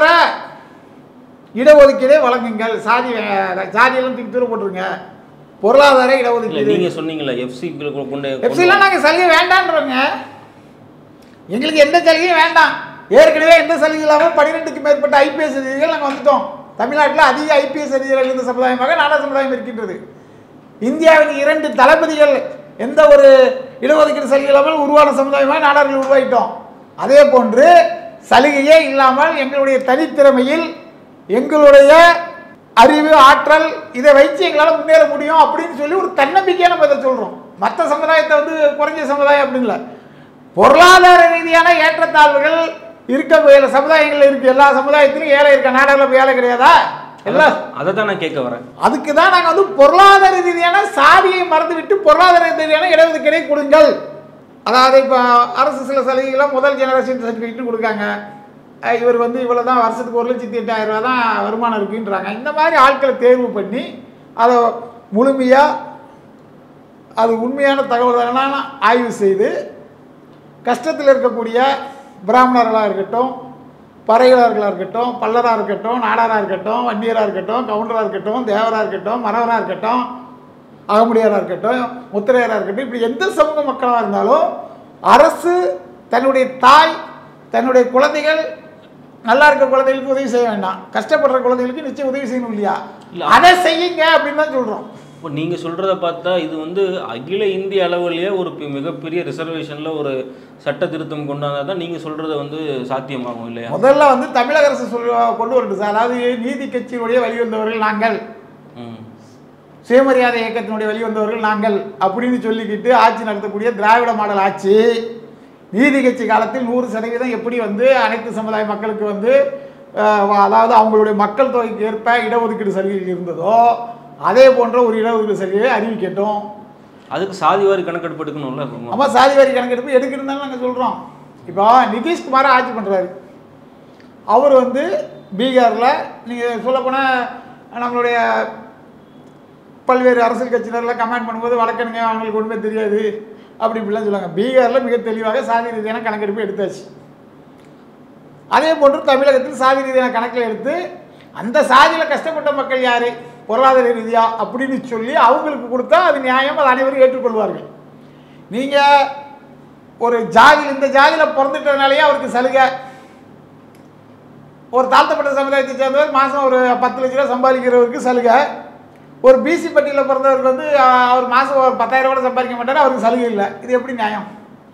இடஒதுக்கீடே வழங்குங்கள் சாதி வே- சாதியெல்லாம் தூக்கி தூர போட்டுருங்க பொருளாதார இல்லை இடஒதுக்கீடு நீங்கள் சொன்னீங்களே எஃப்சி கொண்டு எஃப்சிலாம் நாங்கள் சலுகை வேண்டான்றோங்க எங்களுக்கு எந்த சலுகையும் வேண்டாம் ஏற்கனவே எந்த சலுகை இல்லாமல் பன்னிரெண்டுக்கு மேற்பட்ட ஐபிஎஸ் அதிகாரிகள் நாங்கள் வந்துட்டோம் தமிழ்நாட்டில் அதிக ஐபிஎஸ் அதிகாரிகள் இருந்த சமுதாயமாக நாடா சமுதாயம் இருக்கின்றது இந்தியாவின் இரண்டு தளபதிகள் எந்த ஒரு இடஒதுக்கீடு சலுகை இல்லாமல் உருவான சமுதாயமாக நாடார்கள் உருவாகிட்டோம் அதே போன்று சலுகையே இல்லாமல் எங்களுடைய தனித்திறமையில் எங்களுடைய அறிவு ஆற்றல் இதை வச்சு எங்களால் முன்னேற முடியும் அப்படின்னு சொல்லி ஒரு தன்னம்பிக்கையான பதில் சொல்கிறோம் மற்ற சமுதாயத்தை வந்து குறைஞ்ச சமுதாயம் அப்படின்னு இல்லை பொருளாதார ரீதியான ஏற்றத்தாழ்வுகள் இருக்க சமுதாயங்கள் இருக்கு எல்லா சமுதாயத்திலும் ஏழை இருக்க நாடுகளில் போய் ஏழை கிடையாதா எல்லா அதை தான் நான் கேட்க வரேன் அதுக்கு தான் நாங்கள் வந்து பொருளாதார ரீதியான சாதியை மறந்துவிட்டு பொருளாதார ரீதியான இடஒதுக்கீடை கொடுங்கள் அதாவது இப்போ அரசு சில சலுகைகள்லாம் முதல் ஜெனரேஷன் சர்டிஃபிகேட்னு கொடுக்காங்க அஹ் இவர் வந்து இவ்வளோ தான் வருஷத்துக்கு ஒரு லட்சத்தி எட்டாயிரம் ரூபா தான் வருமானம் இருக்குன்றாங்க இந்த மாதிரி ஆட்களை தேர்வு பண்ணி அதை முழுமையாக அது உண்மையான தகவல்களான ஆய்வு செய்து கஷ்டத்தில் இருக்கக்கூடிய பிராமணர்களாக இருக்கட்டும் பறைகளார்களாக இருக்கட்டும் பல்லராக இருக்கட்டும் நாடாராக இருக்கட்டும் வன்னியராக இருக்கட்டும் கவுண்டராக இருக்கட்டும் தேவராக இருக்கட்டும் மரவராக இருக்கட்டும் அகமுடியாராக இருக்கட்டும் முத்திரையராக இருக்கட்டும் இப்படி எந்த சமூக மக்களாக இருந்தாலும் அரசு தன்னுடைய தாய் தன்னுடைய குழந்தைகள் நல்லா இருக்க குழந்தைகளுக்கு உதவி செய்ய வேண்டாம் கஷ்டப்படுற குழந்தைகளுக்கு நிச்சயம் உதவி செய்யணும் இல்லையா இல்ல. அதை செய்யுங்க அப்படின்னு தான் சொல்கிறோம் இப்போ நீங்கள் சொல்கிறத பார்த்தா இது வந்து அகில இந்திய அளவிலேயே ஒரு பி- மிகப்பெரிய ரிசர்வேஷனில் ஒரு சட்ட திருத்தம் கொண்டு வந்தால் தான் நீங்கள் சொல்கிறத வந்து சாத்தியமாகும் இல்லையா முதல்ல வந்து தமிழக அரசு சொல் கொண்டு வரட்டும் சார் அதாவது நீதி கட்சியினுடைய வெளிவந்தவர்கள் நாங்கள் ம் சுயமரியாதை இயக்கத்தினுடைய வெளிவந்தவர்கள் நாங்கள் அப்படின்னு சொல்லிக்கிட்டு ஆட்சி நடத்தக்கூடிய திராவிட மாடல் ஆட்சி நீதி கட்சி காலத்தில் நூறு சதவீதம் எப்படி வந்து அனைத்து சமுதாய மக்களுக்கு வந்து அஹ், அதாவது அவங்களுடைய மக்கள் தொகைக்கு ஏற்ப இடஒதுக்கீடு சலுகைகள் இருந்ததோ அதே போன்ற ஒரு இடஒதுக்கீடு சலுகையை அறிவிக்கட்டும் அதுக்கு சாதிவாரி கணக்கெடுப்பு எடுக்கணும்ல ஆமாம் சாதி வாரி கணக்கெடுப்பு எடுக்கணும் தான் நாங்கள் சொல்கிறோம் இப்போ நிதிஷ்குமார் ஆட்சி பண்ணுறாரு அவர் வந்து பீகாரில் நீங்கள் சொல்லப்போனால் நம்மளுடைய பல்வேறு அரசியல் கட்சியினரில் கமெண்ட் பண்ணும்போது வழக்கணுங்க அவங்களுக்கு ஒன்றுமே தெரியாது அப்படி இப்படிலாம் சொல்லுவாங்க பீகாரில் மிக தெளிவாக சாதி ரீதியான கணக்கெடுப்பு எடுத்தாச்சு அதே போன்று தமிழகத்தில் சாதி ரீதியான கணக்கில் எடுத்து அந்த சாதியில் கஷ்டப்பட்ட மக்கள் யார் பொருளாதார ரீதியா அப்படின்னு சொல்லி அவங்களுக்கு கொடுத்தா அது நியாயம் அது அனைவரும் ஏற்றுக்கொள்வார்கள் நீங்கள் ஒரு ஜாதியில் இந்த ஜாதியில் பிறந்துட்டதுனாலேயே அவருக்கு சலுகை ஒரு தாழ்த்தப்பட்ட சமுதாயத்தை சேர்ந்தவர் மாதம் ஒரு பத்து லட்ச ரூபா சம்பாதிக்கிறவருக்கு சலுகை ஒரு பிசி பட்டியலில் பிறந்தவருக்கு வந்து அஹ், அவர் மாதம் ஒரு பத்தாயிரம் கூட சம்பாதிக்க மாட்டார் அவருக்கு சலுகை இல்லை இது எப்படி நியாயம்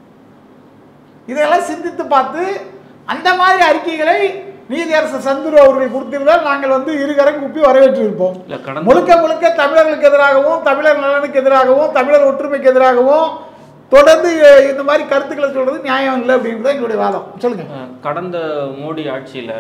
இதெல்லாம் சிந்தித்து பார்த்து அந்த மாதிரி அறிக்கைகளை நீதியரசு சந்துரு அவர்கள் கொடுத்திருந்தால் நாங்கள் வந்து இருகரம் குப்பி வரவேற்றிருப்போம் இல்லை கடந்த முழுக்க முழுக்க தமிழர்களுக்கு எதிராகவும் தமிழர் நலனுக்கு எதிராகவும் தமிழர் ஒற்றுமைக்கு எதிராகவும் தொடர்ந்து அஹ், இந்த மாதிரி கருத்துக்களை சொல்றது நியாயம் இல்லை அப்படின்றது எங்களுடைய வாதம் சொல்லுங்க அஹ், கடந்த மோடி ஆட்சியில்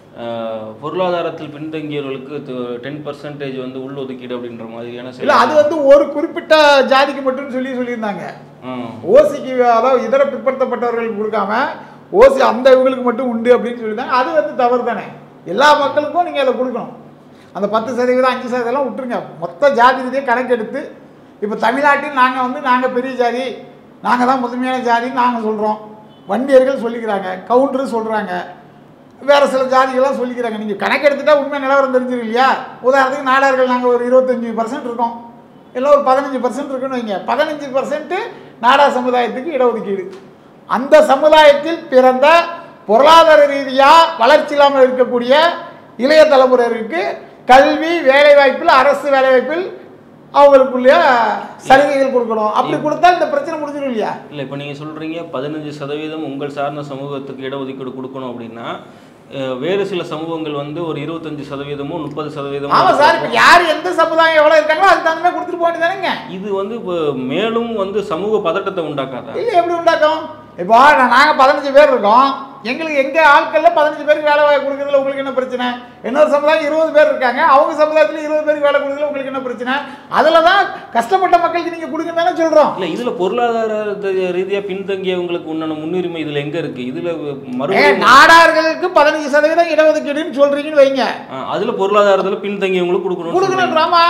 பொருளாதாரத்தில் பின்தங்கியவர்களுக்கு டென் பர்சன்டேஜ் வந்து உள்ஒதுக்கீடு அப்படின்ற மாதிரியான இல்ல அது வந்து ஒரு குறிப்பிட்ட ஜாதிக்கு மட்டும் சொல்லி சொல்லியிருந்தாங்க ம் ஓசிக்கு அதாவது இதர பிற்படுத்தப்பட்டவர்களுக்கு கொடுக்காம ஓசி அந்த இவங்களுக்கு மட்டும் உண்டு அப்படின்னு சொல்லியிருந்தாங்க அது வந்து தவறு தானே எல்லா மக்களுக்கும் நீங்கள் அதை கொடுக்கணும் அந்த பத்து சதவீதம் அஞ்சு சதவீதம் விட்டுருங்க மொத்த ஜாதி ரீதியாக கணக்கெடுத்து இப்போ தமிழ்நாட்டில் நாங்கள் வந்து நாங்கள் பெரிய ஜாதி நாங்கள் தான் முதன்மையான ஜாதின்னு நாங்கள் சொல்கிறோம் வண்டியர்கள் சொல்லிக்கிறாங்க கவுண்டரு சொல்கிறாங்க வேறு சில ஜாதிகள்லாம் சொல்லிக்கிறாங்க நீங்கள் கணக்கெடுத்துட்டா உண்மை நிலவரம் தெரிஞ்சிடும் இல்லையா உதாரணத்துக்கு நாடார்கள் நாங்கள் ஒரு இருபத்தஞ்சி பர்சன்ட் இருக்கோம் இல்லை ஒரு பதினஞ்சு பர்சன்ட் இருக்குன்னு வைங்க பதினஞ்சு பர்சன்ட்டு நாடா சமுதாயத்துக்கு இடஒதுக்கீடு அந்த சமுதாயத்தில் பிறந்த பொருளாதார ரீதியாக வளர்ச்சி இல்லாமல் இருக்கக்கூடிய இளைய தலைமுறையினருக்கு கல்வி வேலைவாய்ப்பில் அரசு வேலைவாய்ப்பில் அவங்களுக்குள்ளே சலுகைகள் கொடுக்கணும் அப்படி கொடுத்தா இந்த பிரச்சனை முடிஞ்சிடும் இல்லையா இல்லை இப்போ நீங்கள் சொல்கிறீங்க பதினஞ்சு சதவீதம் உங்கள் சார்ந்த சமூகத்துக்கு இடஒதுக்கீடு கொடுக்கணும் அப்படின்னா அஹ், வேறு சில சமூகங்கள் வந்து ஒரு இருபத்தஞ்சு சதவீதமோ முப்பது சதவீதமோ ஆமாம் சார் இப்போ யார் எந்த சமுதாயம் எவ்வளோ இருக்காங்களோ அதுக்கு தகுந்த மாதிரி கொடுத்துட்டு போக வேண்டியதானேங்க இது வந்து இப்போ மேலும் வந்து சமூக பதட்டத்தை உண்டாக்காதா இல்லை எப்படி உண்டாக்கும் இப்போ நாங்கள் பதினஞ்சு பேர் இருக்கோம் எங்களுக்கு எங்கள் ஆட்களில் பதினஞ்சு பேருக்கு வேலை வாய்ப்பு கொடுக்குறதுல உங்களுக்கு என்ன பிரச்சனை இன்னொரு சமுதாயம் இருபது பேர் இருக்காங்க அவங்க சமுதாயத்தில் இருபது பேருக்கு வேலை கொடுக்குறதுல உங்களுக்கு என்ன பிரச்சனை அதில் தான் கஷ்டப்பட்ட மக்களுக்கு நீங்கள் கொடுங்க தானே சொல்கிறோம் இல்லை இதில் பொருளாதார ரீதியாக பின்தங்கியவங்களுக்கு உண்டான முன்னுரிமை இதில் எங்கே இருக்குது இதில் ஏ மறுபடியும் நாடார்களுக்கு பதினஞ்சு சதவீதம் இடஒதுக்கீடுன்னு சொல்கிறீங்கன்னு வைங்க அதில் பொருளாதாரத்தில் பின்தங்கியவங்களுக்கு கொடுக்கணும் கொடுக்கணுன்றாமா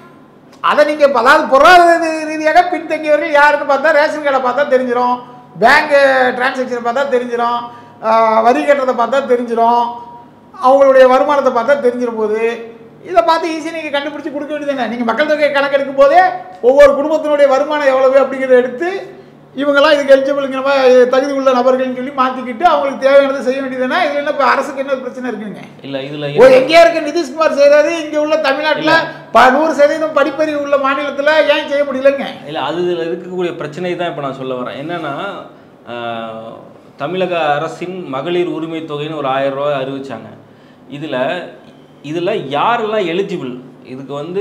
அதை நீங்கள் அதாவது பொருளாதார ரீ- ரீதியாக பின்தங்கியவர்கள் யாருன்னு பார்த்தா ரேஷன் கார்டை பார்த்தா தெரிஞ்சிடும் பேங்க் டிரான்சாக்ஷனை பார்த்தா தெரிஞ்சிடும் ஆஹ் வரி கட்டுறதை பார்த்தா தெரிஞ்சிடும் அவங்களுடைய வருமானத்தை பார்த்தா தெரிஞ்சிடும் போது இதை பார்த்து ஈஸியாக நீங்கள் கண்டுபிடிச்சி கொடுக்க வேண்டியதுதானே நீங்கள் மக்கள் தொகை கணக்கெடுக்கும் போதே ஒவ்வொரு குடும்பத்தினுடைய வருமானம் எவ்வளவு அப்படிங்கிறத எடுத்து இவங்கெல்லாம் இதுக்கு எலிஜிபிளுங்கிற மாதிரி தகுதி உள்ள நபர்கள்னு சொல்லி மாற்றிக்கிட்டு அவங்களுக்கு தேவையானதை செய்ய வேண்டியதுதானே இதில் என்ன இப்போ அரசுக்கு என்ன பிரச்சனை இருக்குங்க இல்லை இதில் ஓ எங்கேயா இருக்க நிதிஷ்குமார் செய்யறாரு இங்க உள்ள தமிழ்நாட்டுல ப நூறு சதவீதம் படிப்பறிவு உள்ள மாநிலத்துல ஏன் செய்ய முடியலங்க இல்லை அது இதில் இருக்கக்கூடிய பிரச்சனை தான் இப்போ நான் சொல்ல வரேன் என்னன்னா ஆஹ், தமிழக அரசின் மகளிர் உரிமை தொகைன்னு ஒரு ஆயிரம் ரூபாய் அறிவிச்சாங்க இதில் இதில் யாரெல்லாம் எலிஜிபிள் இதுக்கு வந்து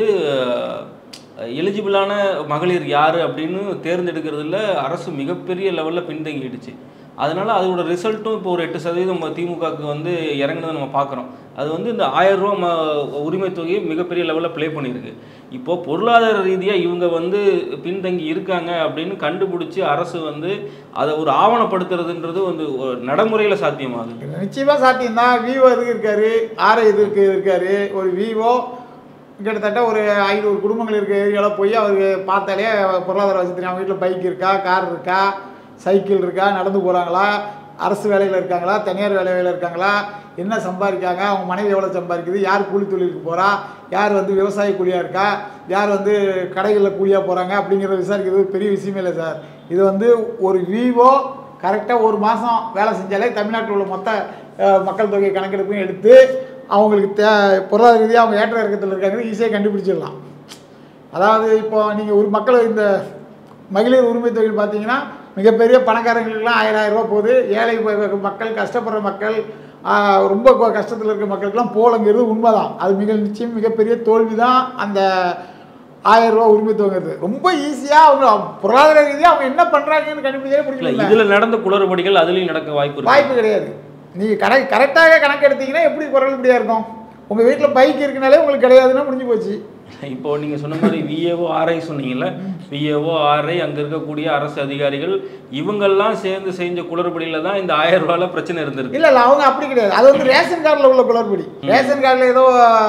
எலிஜிபிளான மகளிர் யார் அப்படின்னு தேர்ந்தெடுக்கிறதுல அரசு மிகப்பெரிய லெவலில் பின்தங்கிடுச்சு அதனால அதோட ரிசல்ட்டும் இப்போ ஒரு எட்டு சதவீதம் திமுகவுக்கு வந்து இறங்குனதை நம்ம பார்க்குறோம் அது வந்து இந்த ஆயிரம் ரூபா ம உரிமை தொகையை மிகப்பெரிய லெவலில் ப்ளே பண்ணியிருக்கு இப்போ பொருளாதார ரீதியாக இவங்க வந்து பின்தங்கி இருக்காங்க அப்படின்னு கண்டுபிடிச்சி அரசு வந்து அதை ஒரு ஆவணப்படுத்துறதுன்றது வந்து ஒரு நடைமுறையில் சாத்தியமாகுது நிச்சயமா சாத்தியம்தான் விவோ எதுக்கு இருக்காரு ஆர்ஐ எதுக்கு இருக்காரு ஒரு விவோ கிட்டத்தட்ட ஒரு ஐநூறு குடும்பங்கள் இருக்க ஏரியாவில் போய் அவருக்கு பார்த்தாலே பொருளாதார வசதி தெரியும் அவங்க வீட்டில் பைக் இருக்கா கார் இருக்கா சைக்கிள் இருக்கா நடந்து போகிறாங்களா அரசு வேலையில் இருக்காங்களா தனியார் வேலையில் இருக்காங்களா என்ன சம்பாதிக்காங்க அவங்க மனைவி எவ்வளோ சம்பாதிக்குது யார் கூலி தொழிலுக்கு போகிறா யார் வந்து விவசாய கூலியாக இருக்கா யார் வந்து கடைகளில் கூலியாக போகிறாங்க அப்படிங்கிறத விசாரிக்கிறது பெரிய விஷயமே இல்லை சார் இது வந்து ஒரு விவோ கரெக்டாக ஒரு மாதம் வேலை செஞ்சாலே தமிழ்நாட்டில் உள்ள மொத்த அஹ், மக்கள் தொகை கணக்கெடுப்பையும் எடுத்து அவங்களுக்கு தே பொருளாதார ரீதியாக அவங்க ஏற்ற இறக்கத்தில் இருக்காங்க ஈஸியாக கண்டுபிடிச்சிடலாம் அதாவது இப்போ நீங்கள் ஒரு மக்கள் இந்த மகளிர் உரிமை தொகை பார்த்தீங்கன்னா மிகப்பெரிய பணக்காரங்களுக்குலாம் ஆயிரம் ஆயிரம் ரூபா போகுது ஏழை ப- மக்கள் கஷ்டப்படுற மக்கள் ஆஹ், ரொம்ப கொ- கஷ்டத்தில் இருக்க மக்களுக்கெல்லாம் போலங்கிறது உண்மைதான் அது மிக நிச்சயம் மிகப்பெரிய தோல்வி தான் அந்த ஆயிரம் ரூபா உரிமை தொகைங்கிறது ரொம்ப ஈஸியாக அவங்க பொருளாதார ரீதியாக அவங்க என்ன பண்ணுறாங்கன்னு கண்டுபிடிச்சே இல்ல பிடிக்கல இதுல நடந்த குளறுபடிகள் அதுலயும் நடக்க வாய்ப்பு இருக்கு வாய்ப்பு கிடையாது நீங்கள் கரெக்ட் கரெக்டாக கணக்கு எடுத்தீங்கன்னா எப்படி குரல்படியாக இருக்கும் உங்கள் வீட்டில் பைக் இருக்குனாலே உங்களுக்கு கிடையாதுன்னா முடிஞ்சு போச்சு இப்போ நீங்க சொன்ன மாதிரி விஏஓ ஆர்ஐ சொன்னீங்கல்ல விஏஓ ஆர்ஐ அங்க இருக்கக்கூடிய அரசு அதிகாரிகள் இவங்கெல்லாம் சேர்ந்து செஞ்ச குளறுபடியில தான் இந்த ஆயிரம் ரூபாயில பிரச்சனை இருந்திருக்கு இல்லை இல்லை அவங்க அப்படி கிடையாது அது வந்து ரேஷன் கார்டில் உள்ள குளறுபடி ரேஷன் கார்டில் ஏதோ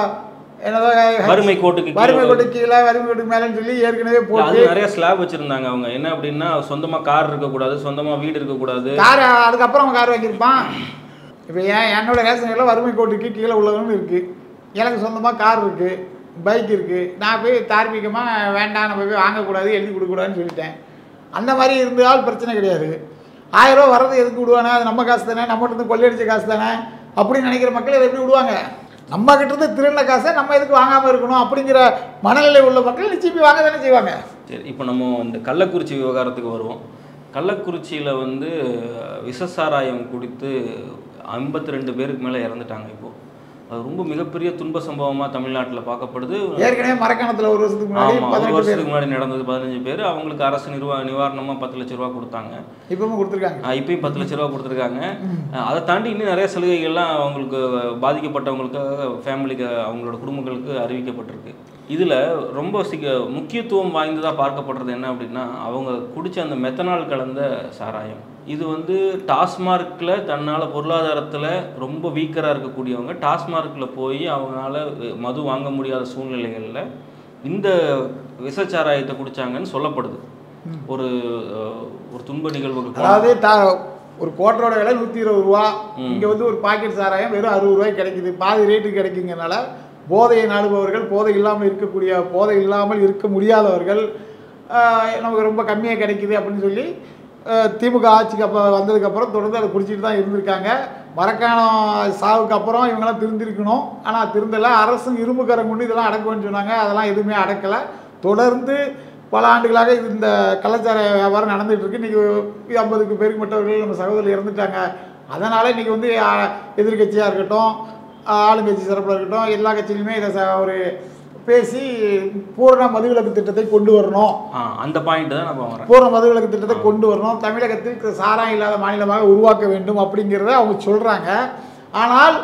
என்னதோ வறுமை கோட்டுக்கு கீழே வறுமை கோட்டு கீழே வறுமை கோட்டுக்கு மேலேன்னு சொல்லி ஏற்கனவே அது போட்டு நிறைய ஸ்லாப் வச்சிருந்தாங்க அவங்க என்ன அப்படின்னா சொந்தமா கார் இருக்கக்கூடாது சொந்தமா வீடு இருக்கக்கூடாது கார் அதுக்கப்புறம் அவன் கார் வாங்கியிருப்பான் இப்போ ஏன் என்னோட ரேஷன் கார்டில் வறுமை கோட்டுக்கு கீழே உள்ளவங்க இருக்குது எனக்கு சொந்தமாக கார் இருக்குது பைக் இருக்குது நான் போய் தார்மீகமாக வேண்டாம் நம்ம போய் வாங்கக்கூடாது எழுதி கொடுக்கக்கூடாதுன்னு சொல்லிட்டேன் அந்த மாதிரி இருந்தால் பிரச்சனை கிடையாது ஆயிரம் ரூபா வர்றது எதுக்கு விடுவானே அது நம்ம காசு தானே நம்மகிட்ட இருந்து கொள்ளையடிச்ச காசு தானே அப்படின்னு நினைக்கிற மக்கள் இதை எப்படி விடுவாங்க நம்ம கிட்ட இருந்து திருடின காசை நம்ம எதுக்கு வாங்காமல் இருக்கணும் அப்படிங்கிற மனநிலை உள்ள மக்கள் நிச்சயம் வாங்க தானே செய்வாங்க சரி இப்போ நம்ம இந்த கள்ளக்குறிச்சி விவகாரத்துக்கு வருவோம் கள்ளக்குறிச்சியில் வந்து விஷசாராயம் குடித்து ஐம்பத்தி ரெண்டு பேருக்கு மேலே இறந்துட்டாங்க இப்போ அது ரொம்ப மிகப்பெரிய துன்ப சம்பவமாக தமிழ்நாட்டில் பார்க்கப்படுது ஏற்கனவே மரக்காணத்தில் ஒரு வருஷத்துக்கு முன்னாடி ஆமாம் ஒரு பதினெட்டு பேர் வருஷத்துக்கு முன்னாடி நடந்தது பதினஞ்சு பேர் அவங்களுக்கு அரசு நிர்வா நிவாரணமாக பத்து லட்ச ரூபா கொடுத்தாங்க இப்பவும் கொடுத்துருக்காங்க ஆஹ் இப்பயும் பத்து லட்ச ரூபா கொடுத்துருக்காங்க ஆஹ் அதை தாண்டி இன்னும் நிறைய சலுகைகள்லாம் அவங்களுக்கு பாதிக்கப்பட்டவங்களுக்கு ஃபேமிலிக்கு அவங்களோட குடும்பங்களுக்கு அறிவிக்கப்பட்டிருக்கு இதில் ரொம்ப சிக முக்கியத்துவம் வாய்ந்ததாக பார்க்கப்படுறது என்ன அப்படின்னா அவங்க குடிச்ச அந்த மெத்தனால் கலந்த சாராயம் இது வந்து டாஸ்மார்க்கில் தன்னால் பொருளாதாரத்தில் ரொம்ப வீக்கராக இருக்கக்கூடியவங்க டாஸ்மார்க்கில் போய் அவங்களால மது வாங்க முடியாத சூழ்நிலைகளில் இந்த விஷச்சாராயத்தை குடிச்சாங்கன்னு சொல்லப்படுது ஒரு அஹ், ஒரு துன்ப நிகழ்வுக்கு போனா- அதாவது தா ஒரு கோட்டரோட விலை நூற்றி இருபது ரூபா இங்கே வந்து ஒரு பாக்கெட் சாராயம் வெறும் அறுபது ரூபாய்க்கு கிடைக்குது பாதி ரேட்டு கிடைக்குங்கனால போதையை நாடுபவர்கள் போதை இல்லாமல் இருக்கக்கூடிய போதை இல்லாமல் இருக்க முடியாதவர்கள் ஆஹ், நமக்கு ரொம்ப கம்மியாக கிடைக்குது அப்படின்னு சொல்லி ஆஹ், திமுக ஆட்சிக்கு அப்போ வந்ததுக்கப்புறம் தொடர்ந்து அதை குடிச்சிட்டு தான் இருந்திருக்காங்க மரக்காணம் சாவுக்கு அப்புறம் இவங்கெல்லாம் திருந்திருக்கணும் ஆனால் திருந்தலை அரசும் இரும்பு கரம் கொண்டு இதெல்லாம் அடக்குவேன்னு சொன்னாங்க அதெல்லாம் எதுவுமே அடக்கலை தொடர்ந்து பல ஆண்டுகளாக இது இந்த கலாச்சார வியாபாரம் நடந்துட்டு இருக்கு இன்றைக்கி ஐம்பதுக்கு பேருக்கு மற்றவர்கள் நம்ம சகோதரர் இறந்துட்டாங்க அதனால் இன்றைக்கி வந்து எதிர்கட்சியாக இருக்கட்டும் ஆ, ஆளுங்கட்சி சிறப்பில் இருக்கட்டும் எல்லா கட்சியிலுமே இதை ச- ஒரு பேசி பூரண மதுவிலக்கு திட்டத்தை கொண்டு வரணும் ஆ அந்த பாயிண்ட் தான் நான் வரேன் பூரண மதுவிலக்கு திட்டத்தை கொண்டு வரணும் தமிழகத்தில் சாராயம் இல்லாத மாநிலமாக உருவாக்க வேண்டும் அப்படிங்கிறத அவங்க சொல்கிறாங்க ஆனால்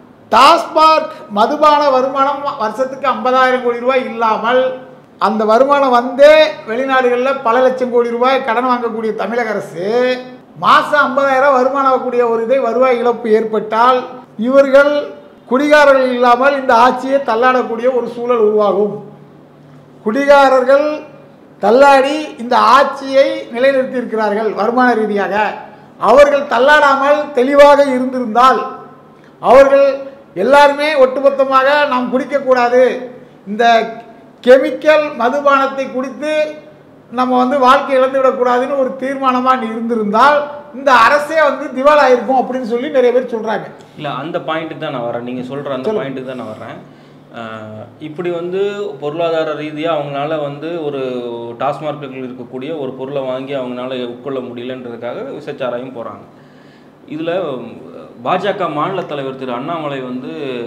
டாஸ்மாக் மதுபான வருமானம் வருஷத்துக்கு ஐம்பதாயிரம் கோடி ரூபாய் இல்லாமல் அந்த வருமானம் வந்தே வெளிநாடுகளில் பல லட்சம் கோடி ரூபாய் கடன் வாங்கக்கூடிய தமிழக அரசு மாதம் ஐம்பதாயிரம் வருமானம் வரக்கூடிய ஒரு இதை வருவாய் இழப்பு ஏற்பட்டால் இவர்கள் குடிகாரர்கள் இல்லாமல் இந்த ஆட்சியை தள்ளாடக்கூடிய ஒரு சூழல் உருவாகும் குடிகாரர்கள் தள்ளாடி இந்த ஆட்சியை நிலைநிறுத்தி இருக்கிறார்கள் வருமான ரீதியாக அவர்கள் தள்ளாடாமல் தெளிவாக இருந்திருந்தால் அவர்கள் எல்லாருமே ஒட்டுமொத்தமாக நாம் குடிக்கக்கூடாது இந்த கெமிக்கல் மதுபானத்தை குடித்து நம்ம வந்து வாழ்க்கை இழந்து விடக்கூடாதுன்னு ஒரு தீர்மானமாக இருந்திருந்தால் இந்த அரசே வந்து திவாலாயிருக்கும் அப்படின்னு சொல்லி நிறைய பேர் சொல்கிறாங்க இல்லை அந்த பாயிண்ட்டுக்கு தான் நான் வரேன் நீங்கள் சொல்கிற அந்த பாயிண்ட்டுக்கு தான் நான் வரேன் ஆஹ் இப்படி வந்து பொருளாதார ரீதியாக அவங்களால வந்து ஒரு டாஸ்மார்க்கில் இருக்கக்கூடிய ஒரு பொருளை வாங்கி அவங்களால உட்கொள்ள முடியலன்றதுக்காக விசச்சாராயம் போகிறாங்க இதில் பாஜக மாநில தலைவர் திரு அண்ணாமலை வந்து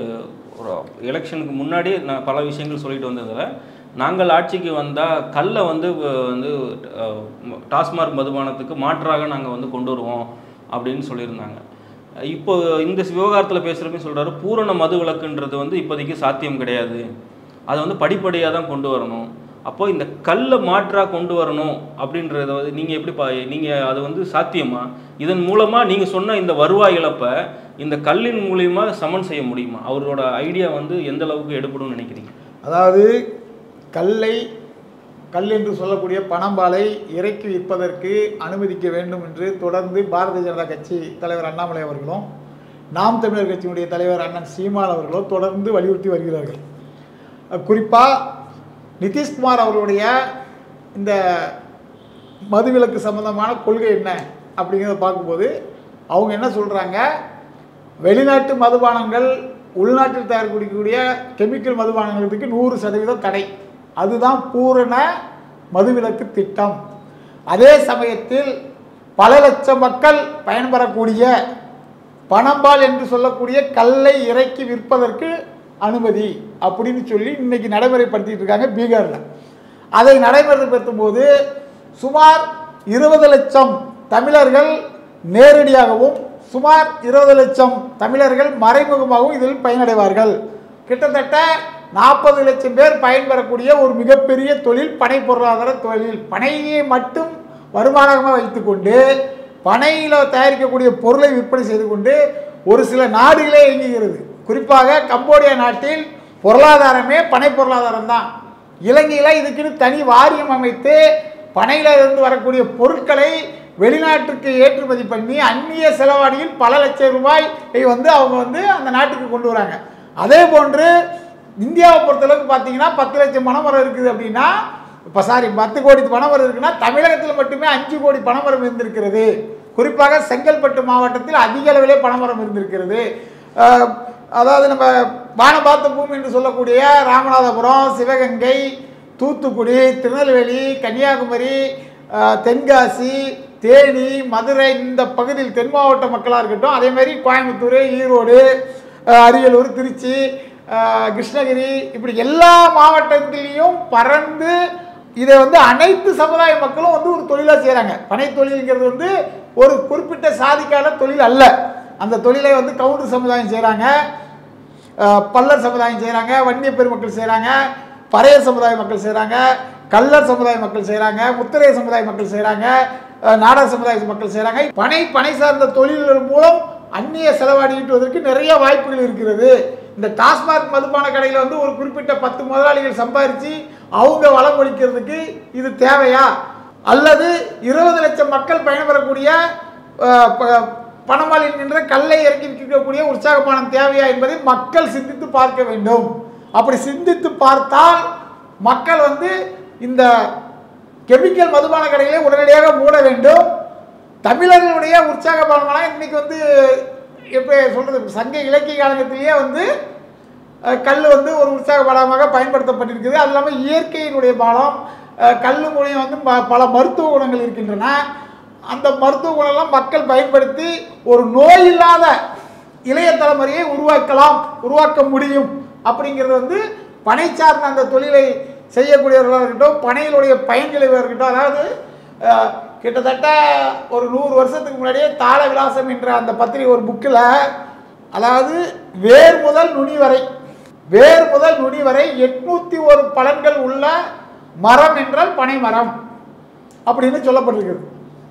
ஒரு எலெக்ஷனுக்கு முன்னாடி நான் பல விஷயங்கள் சொல்லிட்டு வந்ததில் நாங்கள் ஆட்சிக்கு வந்தால் கல்லை வந்து வ- வந்து அஹ், டாஸ்மார்க் மதுபானத்துக்கு மாற்றாக நாங்கள் வந்து கொண்டு வருவோம் அப்படின்னு சொல்லியிருந்தாங்க இப்போ இந்த விவகாரத்தில் பேசுகிறப்ப சொல்கிறாரு பூரண மது விலக்குன்றது வந்து இப்போதைக்கு சாத்தியம் கிடையாது அதை வந்து படிப்படியாக தான் கொண்டு வரணும் அப்போ இந்த கல்லை மாற்றாக கொண்டு வரணும் அப்படின்றத வந்து நீங்கள் எப்படி பா நீங்கள் அது வந்து சாத்தியமா இதன் மூலமாக நீங்கள் சொன்ன இந்த வருவாய் இழப்பை இந்த கல்லின் மூலியமா சமன் செய்ய முடியுமா அவரோட ஐடியா வந்து எந்த அளவுக்கு எடுபடும்னு நினைக்கிறீங்க அதாவது கல்லை கல் என்று சொல்லக்கூடிய பணம்பாலை இறக்கி விற்பதற்கு அனுமதிக்க வேண்டும் என்று தொடர்ந்து பாரதிய ஜனதா கட்சி தலைவர் அண்ணாமலை அவர்களும் நாம் தமிழர் கட்சியினுடைய தலைவர் அண்ணன் சீமான் அவர்களும் தொடர்ந்து வலியுறுத்தி வருகிறார்கள் குறிப்பாக நிதிஷ்குமார் அவர்களுடைய இந்த மதுவிலக்கு சம்பந்தமான கொள்கை என்ன அப்படிங்கிறத பார்க்கும்போது அவங்க என்ன சொல்கிறாங்க வெளிநாட்டு மதுபானங்கள் உள்நாட்டில் தயாரிக்கக்கூடிய கெமிக்கல் மதுபானங்களுக்கு நூறு சதவீதம் தடை அதுதான் பூரண மதுவிலக்கு திட்டம் அதே சமயத்தில் பல லட்சம் மக்கள் பயன்பெறக்கூடிய பணம்பால் என்று சொல்லக்கூடிய கல்லை இறக்கி விற்பதற்கு அனுமதி அப்படின்னு சொல்லி இன்னைக்கு நடைமுறைப்படுத்திட்டு இருக்காங்க பீகாரில் அதை நடைமுறைப்படுத்தும் போது சுமார் இருபது லட்சம் தமிழர்கள் நேரடியாகவும் சுமார் இருபது லட்சம் தமிழர்கள் மறைமுகமாகவும் இதில் பயனடைவார்கள் கிட்டத்தட்ட நாற்பது லட்சம் பேர் பயன்பெறக்கூடிய ஒரு மிகப்பெரிய தொழில் பனை பொருளாதார தொழில் பனையை மட்டும் வருமானமாக வைத்துக்கொண்டு பனையில் தயாரிக்கக்கூடிய பொருளை விற்பனை செய்து கொண்டு ஒரு சில நாடுகளே இயங்குகிறது குறிப்பாக கம்போடியா நாட்டில் பொருளாதாரமே பனை பொருளாதாரம் தான் இலங்கையில் இதுக்குன்னு தனி வாரியம் அமைத்து பனையில இருந்து வரக்கூடிய பொருட்களை வெளிநாட்டுக்கு ஏற்றுமதி பண்ணி அந்நிய செலவாடியில் பல லட்சம் ரூபாய் வந்து அவங்க வந்து அந்த நாட்டுக்கு கொண்டு வராங்க அதே போன்று இந்தியாவை பொறுத்தளவுக்கு பார்த்தீங்கன்னா பத்து லட்சம் பனைமரம் இருக்குது அப்படின்னா இப்போ சாரி பத்து கோடி பனைமரம் இருக்குன்னா தமிழகத்தில் மட்டுமே அஞ்சு கோடி பனைமரம் இருந்திருக்கிறது குறிப்பாக செங்கல்பட்டு மாவட்டத்தில் அதிக அளவிலே பனைமரம் இருந்திருக்கிறது அஹ், அதாவது நம்ம வானபாத்த பூமி என்று சொல்லக்கூடிய ராமநாதபுரம் சிவகங்கை தூத்துக்குடி திருநெல்வேலி கன்னியாகுமரி அஹ், தென்காசி தேனி மதுரை இந்த பகுதியில் தென் மாவட்ட மக்களாக இருக்கட்டும் அதே மாதிரி கோயம்புத்தூர் ஈரோடு அஹ், அரியலூர் திருச்சி அஹ், கிருஷ்ணகிரி இப்படி எல்லா மாவட்டத்திலையும் பறந்து இதை வந்து அனைத்து சமுதாய மக்களும் வந்து ஒரு தொழிலாக செய்கிறாங்க பனை தொழில்ங்கிறது வந்து ஒரு குறிப்பிட்ட சாதிக்கான தொழில் அல்ல அந்த தொழிலை வந்து கவுண்டர் சமுதாயம் செய்கிறாங்க அஹ் பல்லர் சமுதாயம் செய்கிறாங்க வன்னிய பெருமக்கள் செய்கிறாங்க பறையர் சமுதாய மக்கள் செய்கிறாங்க கல்லர் சமுதாய மக்கள் செய்கிறாங்க முத்திரைய சமுதாய மக்கள் செய்கிறாங்க நாடக சமுதாய மக்கள் செய்கிறாங்க பனை பனை சார்ந்த தொழில்கள் மூலம் அந்நிய செலவாடிட்டுவதற்கு நிறைய வாய்ப்புகள் இருக்கிறது இந்த டாஸ்மாக் மதுபான கடையில் வந்து ஒரு குறிப்பிட்ட பத்து முதலாளிகள் சம்பாரித்து அவங்க வளம் ஒழிக்கிறதுக்கு இது தேவையா அல்லது இருபது லட்சம் மக்கள் பயன்பெறக்கூடிய அஹ், ப- பணமால் என்கின்ற கல்லை இறக்கி விற்கக்கூடிய உற்சாகமானம் தேவையா என்பதை மக்கள் சிந்தித்து பார்க்க வேண்டும் அப்படி சிந்தித்து பார்த்தால் மக்கள் வந்து இந்த கெமிக்கல் மதுபான கடைகளை உடனடியாக மூட வேண்டும் தமிழர்களுடைய உற்சாகபானமெல்லாம் இன்னைக்கு வந்து எப்படி சொல்றது சங்க இலக்கிய காலத்திலேயே வந்து அஹ், கல் வந்து ஒரு உற்சாக பானமாக பயன்படுத்தப்பட்டிருக்குது அது இல்லாமல் இயற்கையினுடைய பானம் அஹ், கல் மூலியம் வந்து ப- பல மருத்துவ குணங்கள் இருக்கின்றன அந்த மருத்துவ குணம்லாம் மக்கள் பயன்படுத்தி ஒரு நோய் இல்லாத இளைய தலைமுறையை உருவாக்கலாம் உருவாக்க முடியும் அப்படிங்கிறது வந்து பனை சார்ந்த அந்த தொழிலை செய்யக்கூடியவர்களாக இருக்கட்டும் பனையினுடைய பயன்களை இருக்கட்டும் அதாவது அஹ், கிட்டத்தட்ட ஒரு நூறு வருஷத்துக்கு முன்னாடியே தாள விலாசம் என்ற அந்த பத்திரிகை ஒரு புக்கில் அதாவது வேர் முதல் நுனி வரை வேர் முதல் நுனி வரை எட்நூத்தி ஒரு பலன்கள் உள்ள மரம் என்றால் பனை மரம் அப்படின்னு சொல்லப்பட்டிருக்கிறது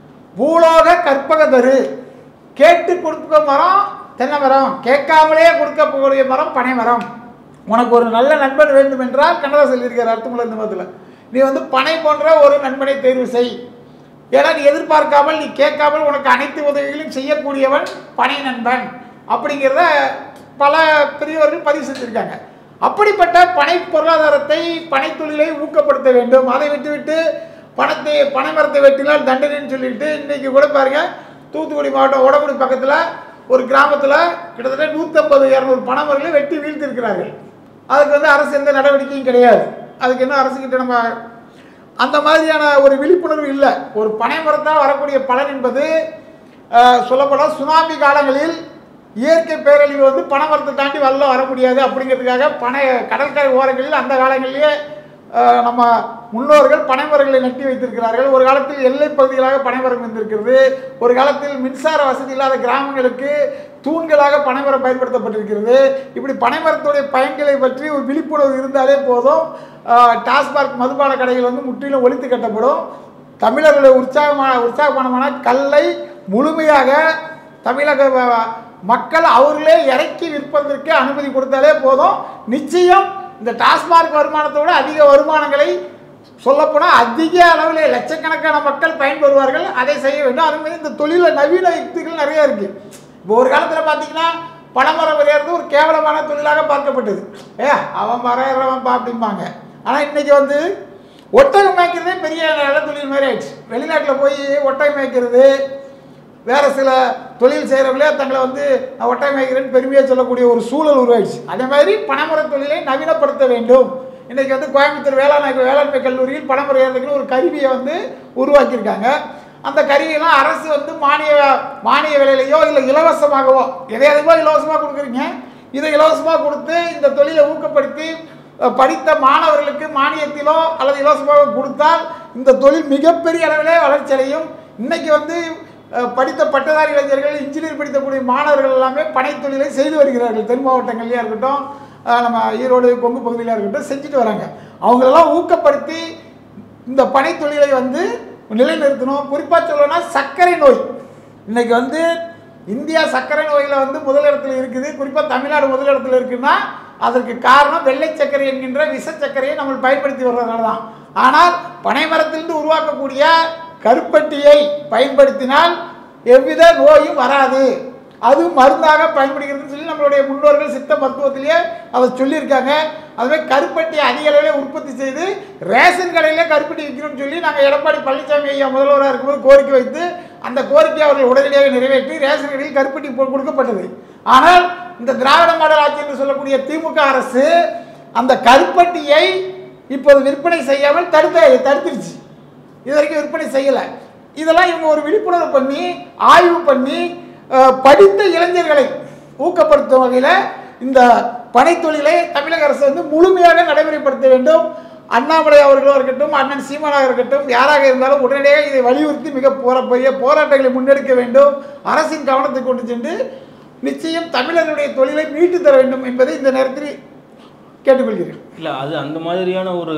பூலோக கற்பக தரு கேட்டு கொடுக்க மரம் தென்னை மரம் கேட்காமலே கொடுக்கக்கூடிய மரம் பனை மரம் உனக்கு ஒரு நல்ல நண்பன் வேண்டும் என்றால் கண்ணதா சொல்லியிருக்கார் அர்த்தமுள்ள இந்த மதத்தில் நீ வந்து பனை போன்ற ஒரு நண்பனை தேர்வு செய் ஏன்னா நீ எதிர்பார்க்காமல் நீ கேட்காமல் உனக்கு அனைத்து உதவிகளையும் செய்யக்கூடியவன் பனை நண்பன் அப்படிங்கிறத பல பெரியவர்கள் பதிவு செஞ்சிருக்காங்க அப்படிப்பட்ட பனை பொருளாதாரத்தை பனை தொழிலை ஊக்கப்படுத்த வேண்டும் அதை விட்டுவிட்டு பணத்தை பனை மரத்தை வெட்டினால் தண்டனைன்னு சொல்லிட்டு இன்னைக்கு கூட பாருங்க தூத்துக்குடி மாவட்டம் உடகுடி பக்கத்தில் ஒரு கிராமத்தில் கிட்டத்தட்ட நூற்றம்பது இரநூறு பனைமரங்களை வெட்டி வீழ்த்திருக்கிறார்கள் அதுக்கு வந்து அரசு எந்த நடவடிக்கையும் கிடையாது அதுக்கு என்ன அரசுக்கிட்ட நம்ம அந்த மாதிரியான ஒரு விழிப்புணர்வு இல்லை ஒரு பனை மரத்தால் வரக்கூடிய பலன் என்பது அஹ், சொல்லப்போனால் சுனாமி காலங்களில் இயற்கை பேரழிவு வந்து பனை மரத்தை தாண்டி வெள்ளம் வர முடியாது அப்படிங்கிறதுக்காக பனை கடற்கரை ஓரங்களில் அந்த காலங்களிலேயே அஹ், நம்ம முன்னோர்கள் பனைமரங்களை நட்டி வைத்திருக்கிறார்கள் ஒரு காலத்தில் எல்லை பகுதிகளாக பனைமரம் இருந்திருக்கிறது ஒரு காலத்தில் மின்சார வசதி இல்லாத கிராமங்களுக்கு தூண்களாக பனைமரம் பயன்படுத்தப்பட்டிருக்கிறது இப்படி பனைமரத்துடைய பயன்களை பற்றி ஒரு விழிப்புணர்வு இருந்தாலே போதும் அஹ், டாஸ்மாக் மதுபான கடைகள் வந்து முற்றிலும் ஒழித்து கட்டப்படும் தமிழர்களுடைய உற்சாகமான உற்சாகமானமான கல்லை முழுமையாக தமிழக வ- மக்கள் அவர்களே இறக்கி விற்பதற்கு அனுமதி கொடுத்தாலே போதும் நிச்சயம் இந்த டாஸ்மாக் வருமானத்தை விட அதிக வருமானங்களை சொல்லப்போனால் அதிக அளவில் லட்சக்கணக்கான மக்கள் பயன்பெறுவார்கள் அதை செய்ய வேண்டும் அது மாதிரி இந்த தொழிலில் நவீன யுக்திகள் நிறைய இருக்குது இப்போ ஒரு காலத்தில் பார்த்தீங்கன்னா பனைமரம் வரையறது ஒரு கேவலமான தொழிலாக பார்க்கப்பட்டது ஏ அவன் வரையறவன் பா அப்படிம்பாங்க ஆனால் இன்னைக்கு வந்து ஒட்டகம் மேய்க்கிறதே பெரிய நல்ல தொழில் மாதிரி ஆயிடுச்சு வெளிநாட்டில் போய் ஒட்டகம் மேய்க்கிறது வேறு சில தொழில் செய்கிறவங்களே தங்களை வந்து நான் ஒட்டகம் மேய்க்கிறேன்னு பெருமையாக சொல்லக்கூடிய ஒரு சூழல் உருவாயிடுச்சு அதே மாதிரி பனைமர தொழிலை நவீனப்படுத்த வேண்டும் இன்னைக்கு வந்து கோயம்புத்தூர் வேளாண் வேளாண்மை கல்லூரியில் பணம் பெறுகிறதுக்குன்னு ஒரு கருவியை வந்து உருவாக்கியிருக்காங்க அந்த கருவியெல்லாம் அரசு வந்து மானிய மானிய விலையிலையோ இல்லை இலவசமாகவோ எதை எதுவோ இலவசமாக கொடுக்குறீங்க இதை இலவசமாக கொடுத்து இந்த தொழிலை ஊக்கப்படுத்தி அஹ், படித்த மாணவர்களுக்கு மானியத்திலோ அல்லது இலவசமாக கொடுத்தால் இந்த தொழில் மிகப்பெரிய அளவிலே வளர்ச்சி அடையும் இன்னைக்கு வந்து அஹ், படித்த பட்டதாரி இளைஞர்கள் இன்ஜினியர் படிக்கக்கூடிய மாணவர்கள் எல்லாமே பனைத் தொழிலை செய்து வருகிறார்கள் தென் மாவட்டங்கள்லையா இருக்கட்டும் அஹ், நம்ம ஈரோடு கொங்கு பகுதியிலாக இருக்கட்டும் செஞ்சுட்டு வராங்க அவங்களெல்லாம் ஊக்கப்படுத்தி இந்த பனைத் தொழிலை வந்து நிலைநிறுத்தணும் குறிப்பாக சொல்லணும்னா சர்க்கரை நோய் இன்னைக்கு வந்து இந்தியா சர்க்கரை நோயில் வந்து முதலிடத்தில் இருக்குது குறிப்பாக தமிழ்நாடு முதலிடத்தில் இருக்குன்னா அதற்கு காரணம் வெள்ளை சர்க்கரை என்கின்ற விஷ சர்க்கரையை நம்ம பயன்படுத்தி வர்றதுனால தான் ஆனால் பனைமரத்திலிருந்து உருவாக்கக்கூடிய கருப்பட்டியை பயன்படுத்தினால் எவ்வித நோயும் வராது அது மருந்தாக பயன்படுகிறதுன்னு சொல்லி நம்மளுடைய முன்னோர்கள் சித்த மருத்துவத்திலேயே அதை சொல்லியிருக்காங்க அதுவே கருப்பட்டி அதிக அளவில் உற்பத்தி செய்து ரேஷன் கடையில் கருப்பட்டி விற்கணும்னு சொல்லி நாங்கள் எடப்பாடி பழனிசாமி ஐயா முதல்வராக இருக்கும்போது கோரிக்கை வைத்து அந்த கோரிக்கையை அவர்கள் உடனடியாக நிறைவேற்றி ரேஷன் கடையில் கருப்பட்டி போ- கொடுக்கப்பட்டது ஆனால் இந்த திராவிட மாடல் ஆட்சி என்று சொல்லக்கூடிய திமுக அரசு அந்த கருப்பட்டியை இப்போது விற்பனை செய்யாமல் தடுத்த தடுத்துருச்சு இது வரைக்கும் விற்பனை செய்யலை இதெல்லாம் இவங்க ஒரு விழிப்புணர்வு பண்ணி ஆய்வு பண்ணி அஹ், படித்த இளைஞர்களை ஊக்கப்படுத்தும் வகையில் இந்த பனைத்தொழிலை தமிழக அரசு வந்து முழுமையாக நடைமுறைப்படுத்த வேண்டும் அண்ணாமலை அவர்களாக இருக்கட்டும் அண்ணன் சீமானாக இருக்கட்டும் யாராக இருந்தாலும் உடனடியாக இதை வலியுறுத்தி மிக போர பெரிய போராட்டங்களை முன்னெடுக்க வேண்டும் அரசின் கவனத்துக்கு கொண்டு சென்று நிச்சயம் தமிழர்களுடைய தொழிலை மீட்டு தர வேண்டும் என்பதை இந்த நேரத்தில் கேட்டுக்கொள்கிறேன் இல்லை அது அந்த மாதிரியான ஒரு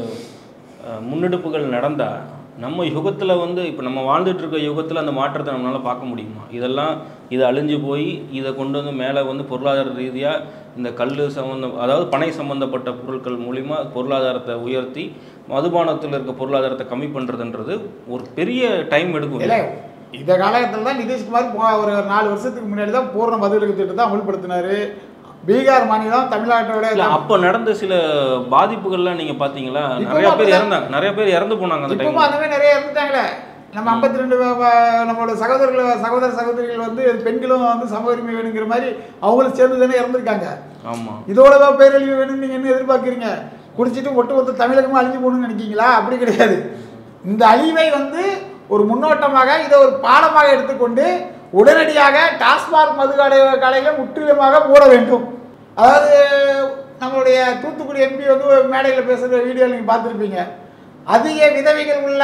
அஹ், முன்னெடுப்புகள் நடந்தால் நம்ம யுகத்தில் வந்து இப்போ நம்ம வாழ்ந்துட்டு இருக்க யுகத்தில் அந்த மாற்றத்தை நம்மளால் பார்க்க முடியுமா இதெல்லாம் இது அழிஞ்சு போய் இதை கொண்டு வந்து மேலே வந்து பொருளாதார ரீதியாக இந்த கல் சம்மந்தம் அதாவது பனை சம்மந்தப்பட்ட பொருட்கள் மூலிமா பொருளாதாரத்தை உயர்த்தி மதுபானத்தில் இருக்க பொருளாதாரத்தை கம்மி பண்ணுறதுன்றது ஒரு பெரிய டைம் எடுக்கும் இல்லை இந்த காலகட்டத்தில் தான் நிதிஷ்குமார் போ- ஒரு நாலு வருஷத்துக்கு முன்னாடி தான் பூர்ண மதுவிலக்கு திட்டத்தை அமல்படுத்தினாரு பீகார் மாநிலம் தமிழ்நாட்டோட இல்லை அப்போ நடந்த சில பாதிப்புகள்லாம் நீங்கள் பார்த்தீங்களா இப்பவும் நிறைய பேர் அப்படிதான். இறந்தாங்க நிறைய பேர் இறந்து போனாங்க அந்த இப்பவும் டைம் அந்த மாதிரி நிறைய இருந்துட்டாங்களே நம்ம ஐம்பத்தி ரெண்டு நம்மளோட சகோதரர்கள் சகோதர சகோதரிகள் வந்து பெண்களும் வந்து சம உரிமை வேணுங்கிற மாதிரி அவங்களும் சேர்ந்து தானே இறந்துருக்காங்க ஆமாம் இதோட தான் பேரழிவு வேணும்னு நீங்கள் என்ன எதிர்பார்க்குறீங்க குடிச்சிட்டு ஒட்டு ஒட்டு தமிழகமாக அழிஞ்சு போகணும்னு நினைக்கிங்களா அப்படி கிடையாது இந்த அழிவை வந்து ஒரு முன்னோட்டமாக இதை ஒரு பாடமாக எடுத்துக்கொண்டு உடனடியாக டாஸ்மாக் மது கடை கடைகளை முற்றிலுமாக மூட வேண்டும் அதாவது நம்மளுடைய தூத்துக்குடி எம்பி வந்து ஒரு மேடையில் பேசுகிற வீடியோ நீங்கள் பார்த்துருப்பீங்க அதிக விதவைகள் உள்ள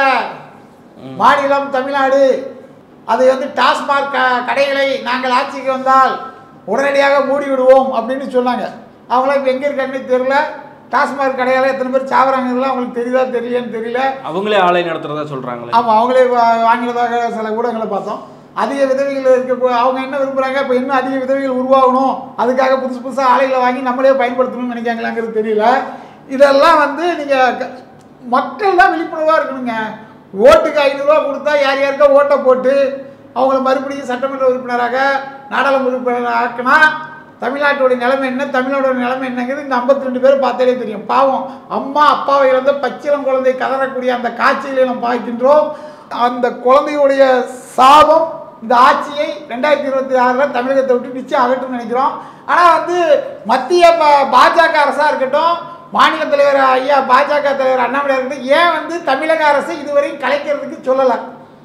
மாநிலம் தமிழ்நாடு அதை வந்து டாஸ்மாக் க கடைகளை நாங்கள் ஆட்சிக்கு வந்தால் உடனடியாக மூடி விடுவோம் அப்படின்னு சொன்னாங்க அவங்களாம் இப்போ எங்கே இருக்காங்கன்னு தெரியல டாஸ்மாக் கடையால் எத்தனை பேர் சாவறாங்கிறதுலாம் அவங்களுக்கு தெரியுதா தெரியலன்னு தெரியல அவங்களே ஆலை நடத்துறதா சொல்றாங்களே ஆமாம் அவங்களே வா- வாங்கினதாக சில ஊடகங்களை பார்த்தோம் அதிக விதவைகள் இருக்க அவங்க என்ன விரும்புகிறாங்க இப்போ இன்னும் அதிக விதவைகள் உருவாகணும் அதுக்காக புதுசு புதுசாக ஆலைகளை வாங்கி நம்மளே பயன்படுத்தணும்னு நினைக்காங்களாங்கிறது தெரியல இதெல்லாம் வந்து நீங்கள் மக்கள் தான் விழிப்புணர்வாக இருக்கணுங்க ஓட்டுக்கு ஐநூறுரூவா கொடுத்தா யார் யாருக்கோ ஓட்டை போட்டு அவங்கள மறுபடியும் சட்டமன்ற உறுப்பினராக நாடாளுமன்ற உறுப்பினராக ஆக்கினா தமிழ்நாட்டுடைய நிலைமை என்ன தமிழ்நாட்டோட நிலைமை என்னங்கிறது இந்த 52 ரெண்டு பேரும் பார்த்தாலே தெரியும் பாவம் அம்மா அப்பாவை இழந்த பச்சிளம் குழந்தை கதறக்கூடிய அந்த காட்சிகளை நாம் பார்க்கின்றோம் அந்த குழந்தையுடைய சாபம் இந்த ஆட்சியை ரெண்டாயிரத்தி இருபத்தி ஆறில் தமிழகத்தை விட்டு நிச்சயம் அகற்றும் நினைக்கிறோம் ஆனால் வந்து மத்திய ப- பாஜக அரசாக இருக்கட்டும் மாநில தலைவர் ஐயா பாஜக தலைவர் அண்ணாமலை இருக்கட்டும் ஏன் வந்து தமிழக அரசு இதுவரையும் கலைக்கிறதுக்கு சொல்லலை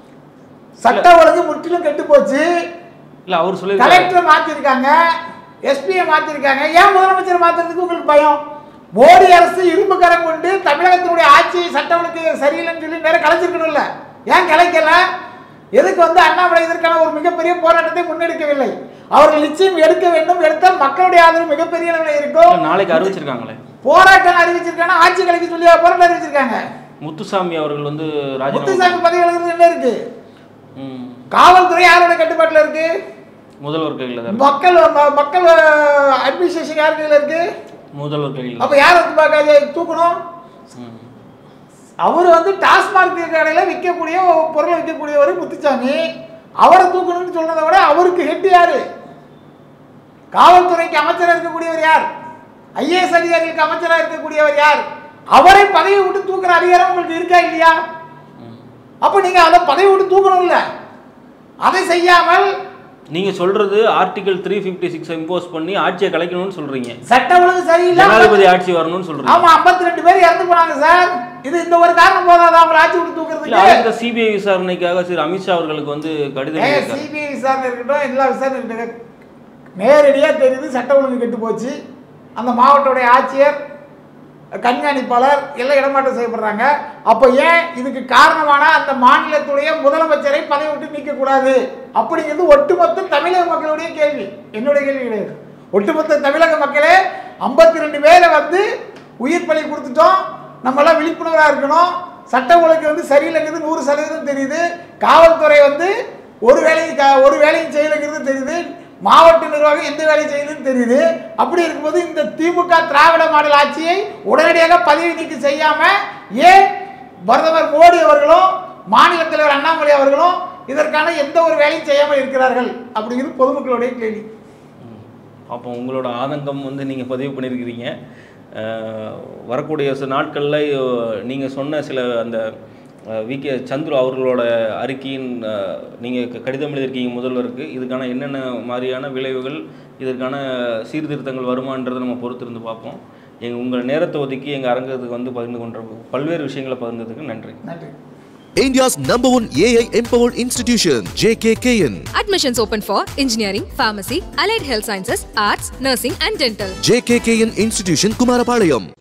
சட்ட ஒழுங்கு முற்றிலும் கெட்டு போச்சு இல்ல அவர் சொல்லியிருக்காரு கலெக்டரை மாற்றிருக்காங்க எஸ்பியை மாற்றிருக்காங்க ஏன் முதலமைச்சர் மாற்றுறதுக்கு உங்களுக்கு பயம் மோடி அரசு இரும்பு கரம் கொண்டு தமிழகத்தினுடைய ஆட்சி சட்ட ஒழுங்கு சரியில்லைன்னு சொல்லி நேரம் கலைச்சிருக்கணும்ல ஏன் கலைக்கல எதுக்கு வந்து அண்ணாமலை இதற்கான ஒரு மிகப்பெரிய போராட்டத்தை முன்னெடுக்கவில்லை அவர்கள் நிச்சயம் எடுக்க வேண்டும் எடுத்தால் மக்களுடைய ஆதரவு மிகப்பெரிய அளவில் இருக்கும் நாளைக்கு அறிவிச்சிருக்காங்களே போராட்டம் அறிவிச்சிருக்காங்க ஆட்சி கலைக்கு சொல்லி போராட்டம் அறிவிச்சிருக்காங்க முத்துசாமி அவர்கள் வந்து ராஜினாமா முத்துசாமி பதவி எழுதுறது என்ன இருக்கு ம். காவல்துறை யாரோட கட்டுப்பாட்டில் இருக்கு முதல்வர் கையில் தான் மக்கள் ம- மக்கள் அட்மினிஸ்ட்ரேஷன் யார் கையில் இருக்கு முதல்வர் கையில் அப்ப யார் வந்து பார்க்க தூக்கணும் அவர் வந்து டாஸ்மாக் கடையில் விற்கக்கூடிய பொருளை விற்கக்கூடியவர் முத்துச்சாமி அவரை தூக்கணும்னு சொல்றதை விட அவருக்கு ஹெட் யாரு காவல்துறைக்கு அமைச்சராக இருக்கக்கூடியவர் யார் ஐஏஎஸ் அதிகாரிகளுக்கு அமைச்சராக இருக்கக்கூடியவர் யார் அவரை பதவி விட்டு தூக்குற அதிகாரம் உங்களுக்கு இருக்கா இல்லையா அப்போ நீங்க அதை பதவி விட்டு தூக்கணும்ல அதை செய்யாமல் நீங்க சொல்றது article three fifty six impose பண்ணி ஆட்சியை கலைக்கணும்னு சொல்றீங்க சட்ட ஒழுங்கு சரியில்லை ஜனாதிபதி ஆட்சி வரணும்னு சொல்றீங்க ஆமா 52 ரெண்டு பேர் இறந்து போனாங்க சார் இது இந்த ஒரு காரணம் போதாது அவங்களை ஆட்சி விட்டு இல்ல தூக்குறதுக்கு அடுத்த சிபிஐ விசாரணைக்காக திரு அமித்ஷா அவர்களுக்கு வந்து கடிதம் ஏங்க எழுதியிருக்காரு. சிபிஐ விசாரணை இருக்கட்டும் எல்லா விசாரணை இருக்கட்டும் நேரடியாக தெரியுது சட்ட ஒழுங்கு கெட்டு போச்சு அந்த மாவட்டோடைய ஆட்சியர் கண்காணிப்பாளர் எல்லாம் இடமாற்றம் செய்யப்படுறாங்க அப்போ ஏன் இதுக்கு காரணமான அந்த மாநிலத்துடைய முதலமைச்சரை பதவி விட்டு நீக்கக்கூடாது அப்படிங்கிறது ஒட்டுமொத்த தமிழக மக்களுடைய கேள்வி என்னுடைய கேள்வி கிடையாது ஒட்டுமொத்த தமிழக மக்களே ஐம்பத்தி ரெண்டு பேரை வந்து உயிர் பலி கொடுத்துட்டோம் நம்மளாம் விழிப்புணர்வாக இருக்கணும் சட்ட ஒழுங்கு வந்து சரியில்லைங்கிறது நூறு சதவீதம் தெரியுது காவல்துறை வந்து ஒரு வேலையும் க- ஒரு வேலையும் செய்யலைங்கிறது தெரியுது மாவட்ட நிர்வாகம் எந்த வேலையும் செய்யுதுன்னு தெரியுது அப்படி இருக்கும்போது இந்த திமுக திராவிட மாடல் ஆட்சியை உடனடியாக பதவி நீக்கம் செய்யாம ஏன் பிரதமர் மோடி அவர்களும் மாநில தலைவர் அண்ணாமலை அவர்களும் இதற்கான எந்த ஒரு வேலையும் செய்யாமல் இருக்கிறார்கள் அப்படிங்கிறது பொதுமக்களுடைய கேள்வி அப்போ உங்களோட ஆதங்கம் வந்து நீங்கள் பதிவு பண்ணியிருக்கிறீங்க அஹ், வரக்கூடிய சில நாட்களில் நீங்கள் சொன்ன சில அந்த வி கே சந்துரு அவர்களோட அறிக்கையின் நீங்கள் கடிதம் எழுதியிருக்கீங்க முதல்வருக்கு இதுக்கான என்னென்ன மாதிரியான விளைவுகள் இதற்கான சீர்திருத்தங்கள் வருமான்றதை நம்ம பொறுத்திருந்து பார்ப்போம் எங்கள் உங்கள் நேரத்தை ஒதுக்கி எங்கள் அரங்கத்துக்கு வந்து பகிர்ந்து கொண்ட பல்வேறு விஷயங்களை பகிர்ந்ததுக்கு நன்றி நன்றி India's number one AI empowered institution, JKKN. Admissions open for engineering, pharmacy, allied health sciences, arts, nursing, and dental. JKKN Institution, Kumarapalayam.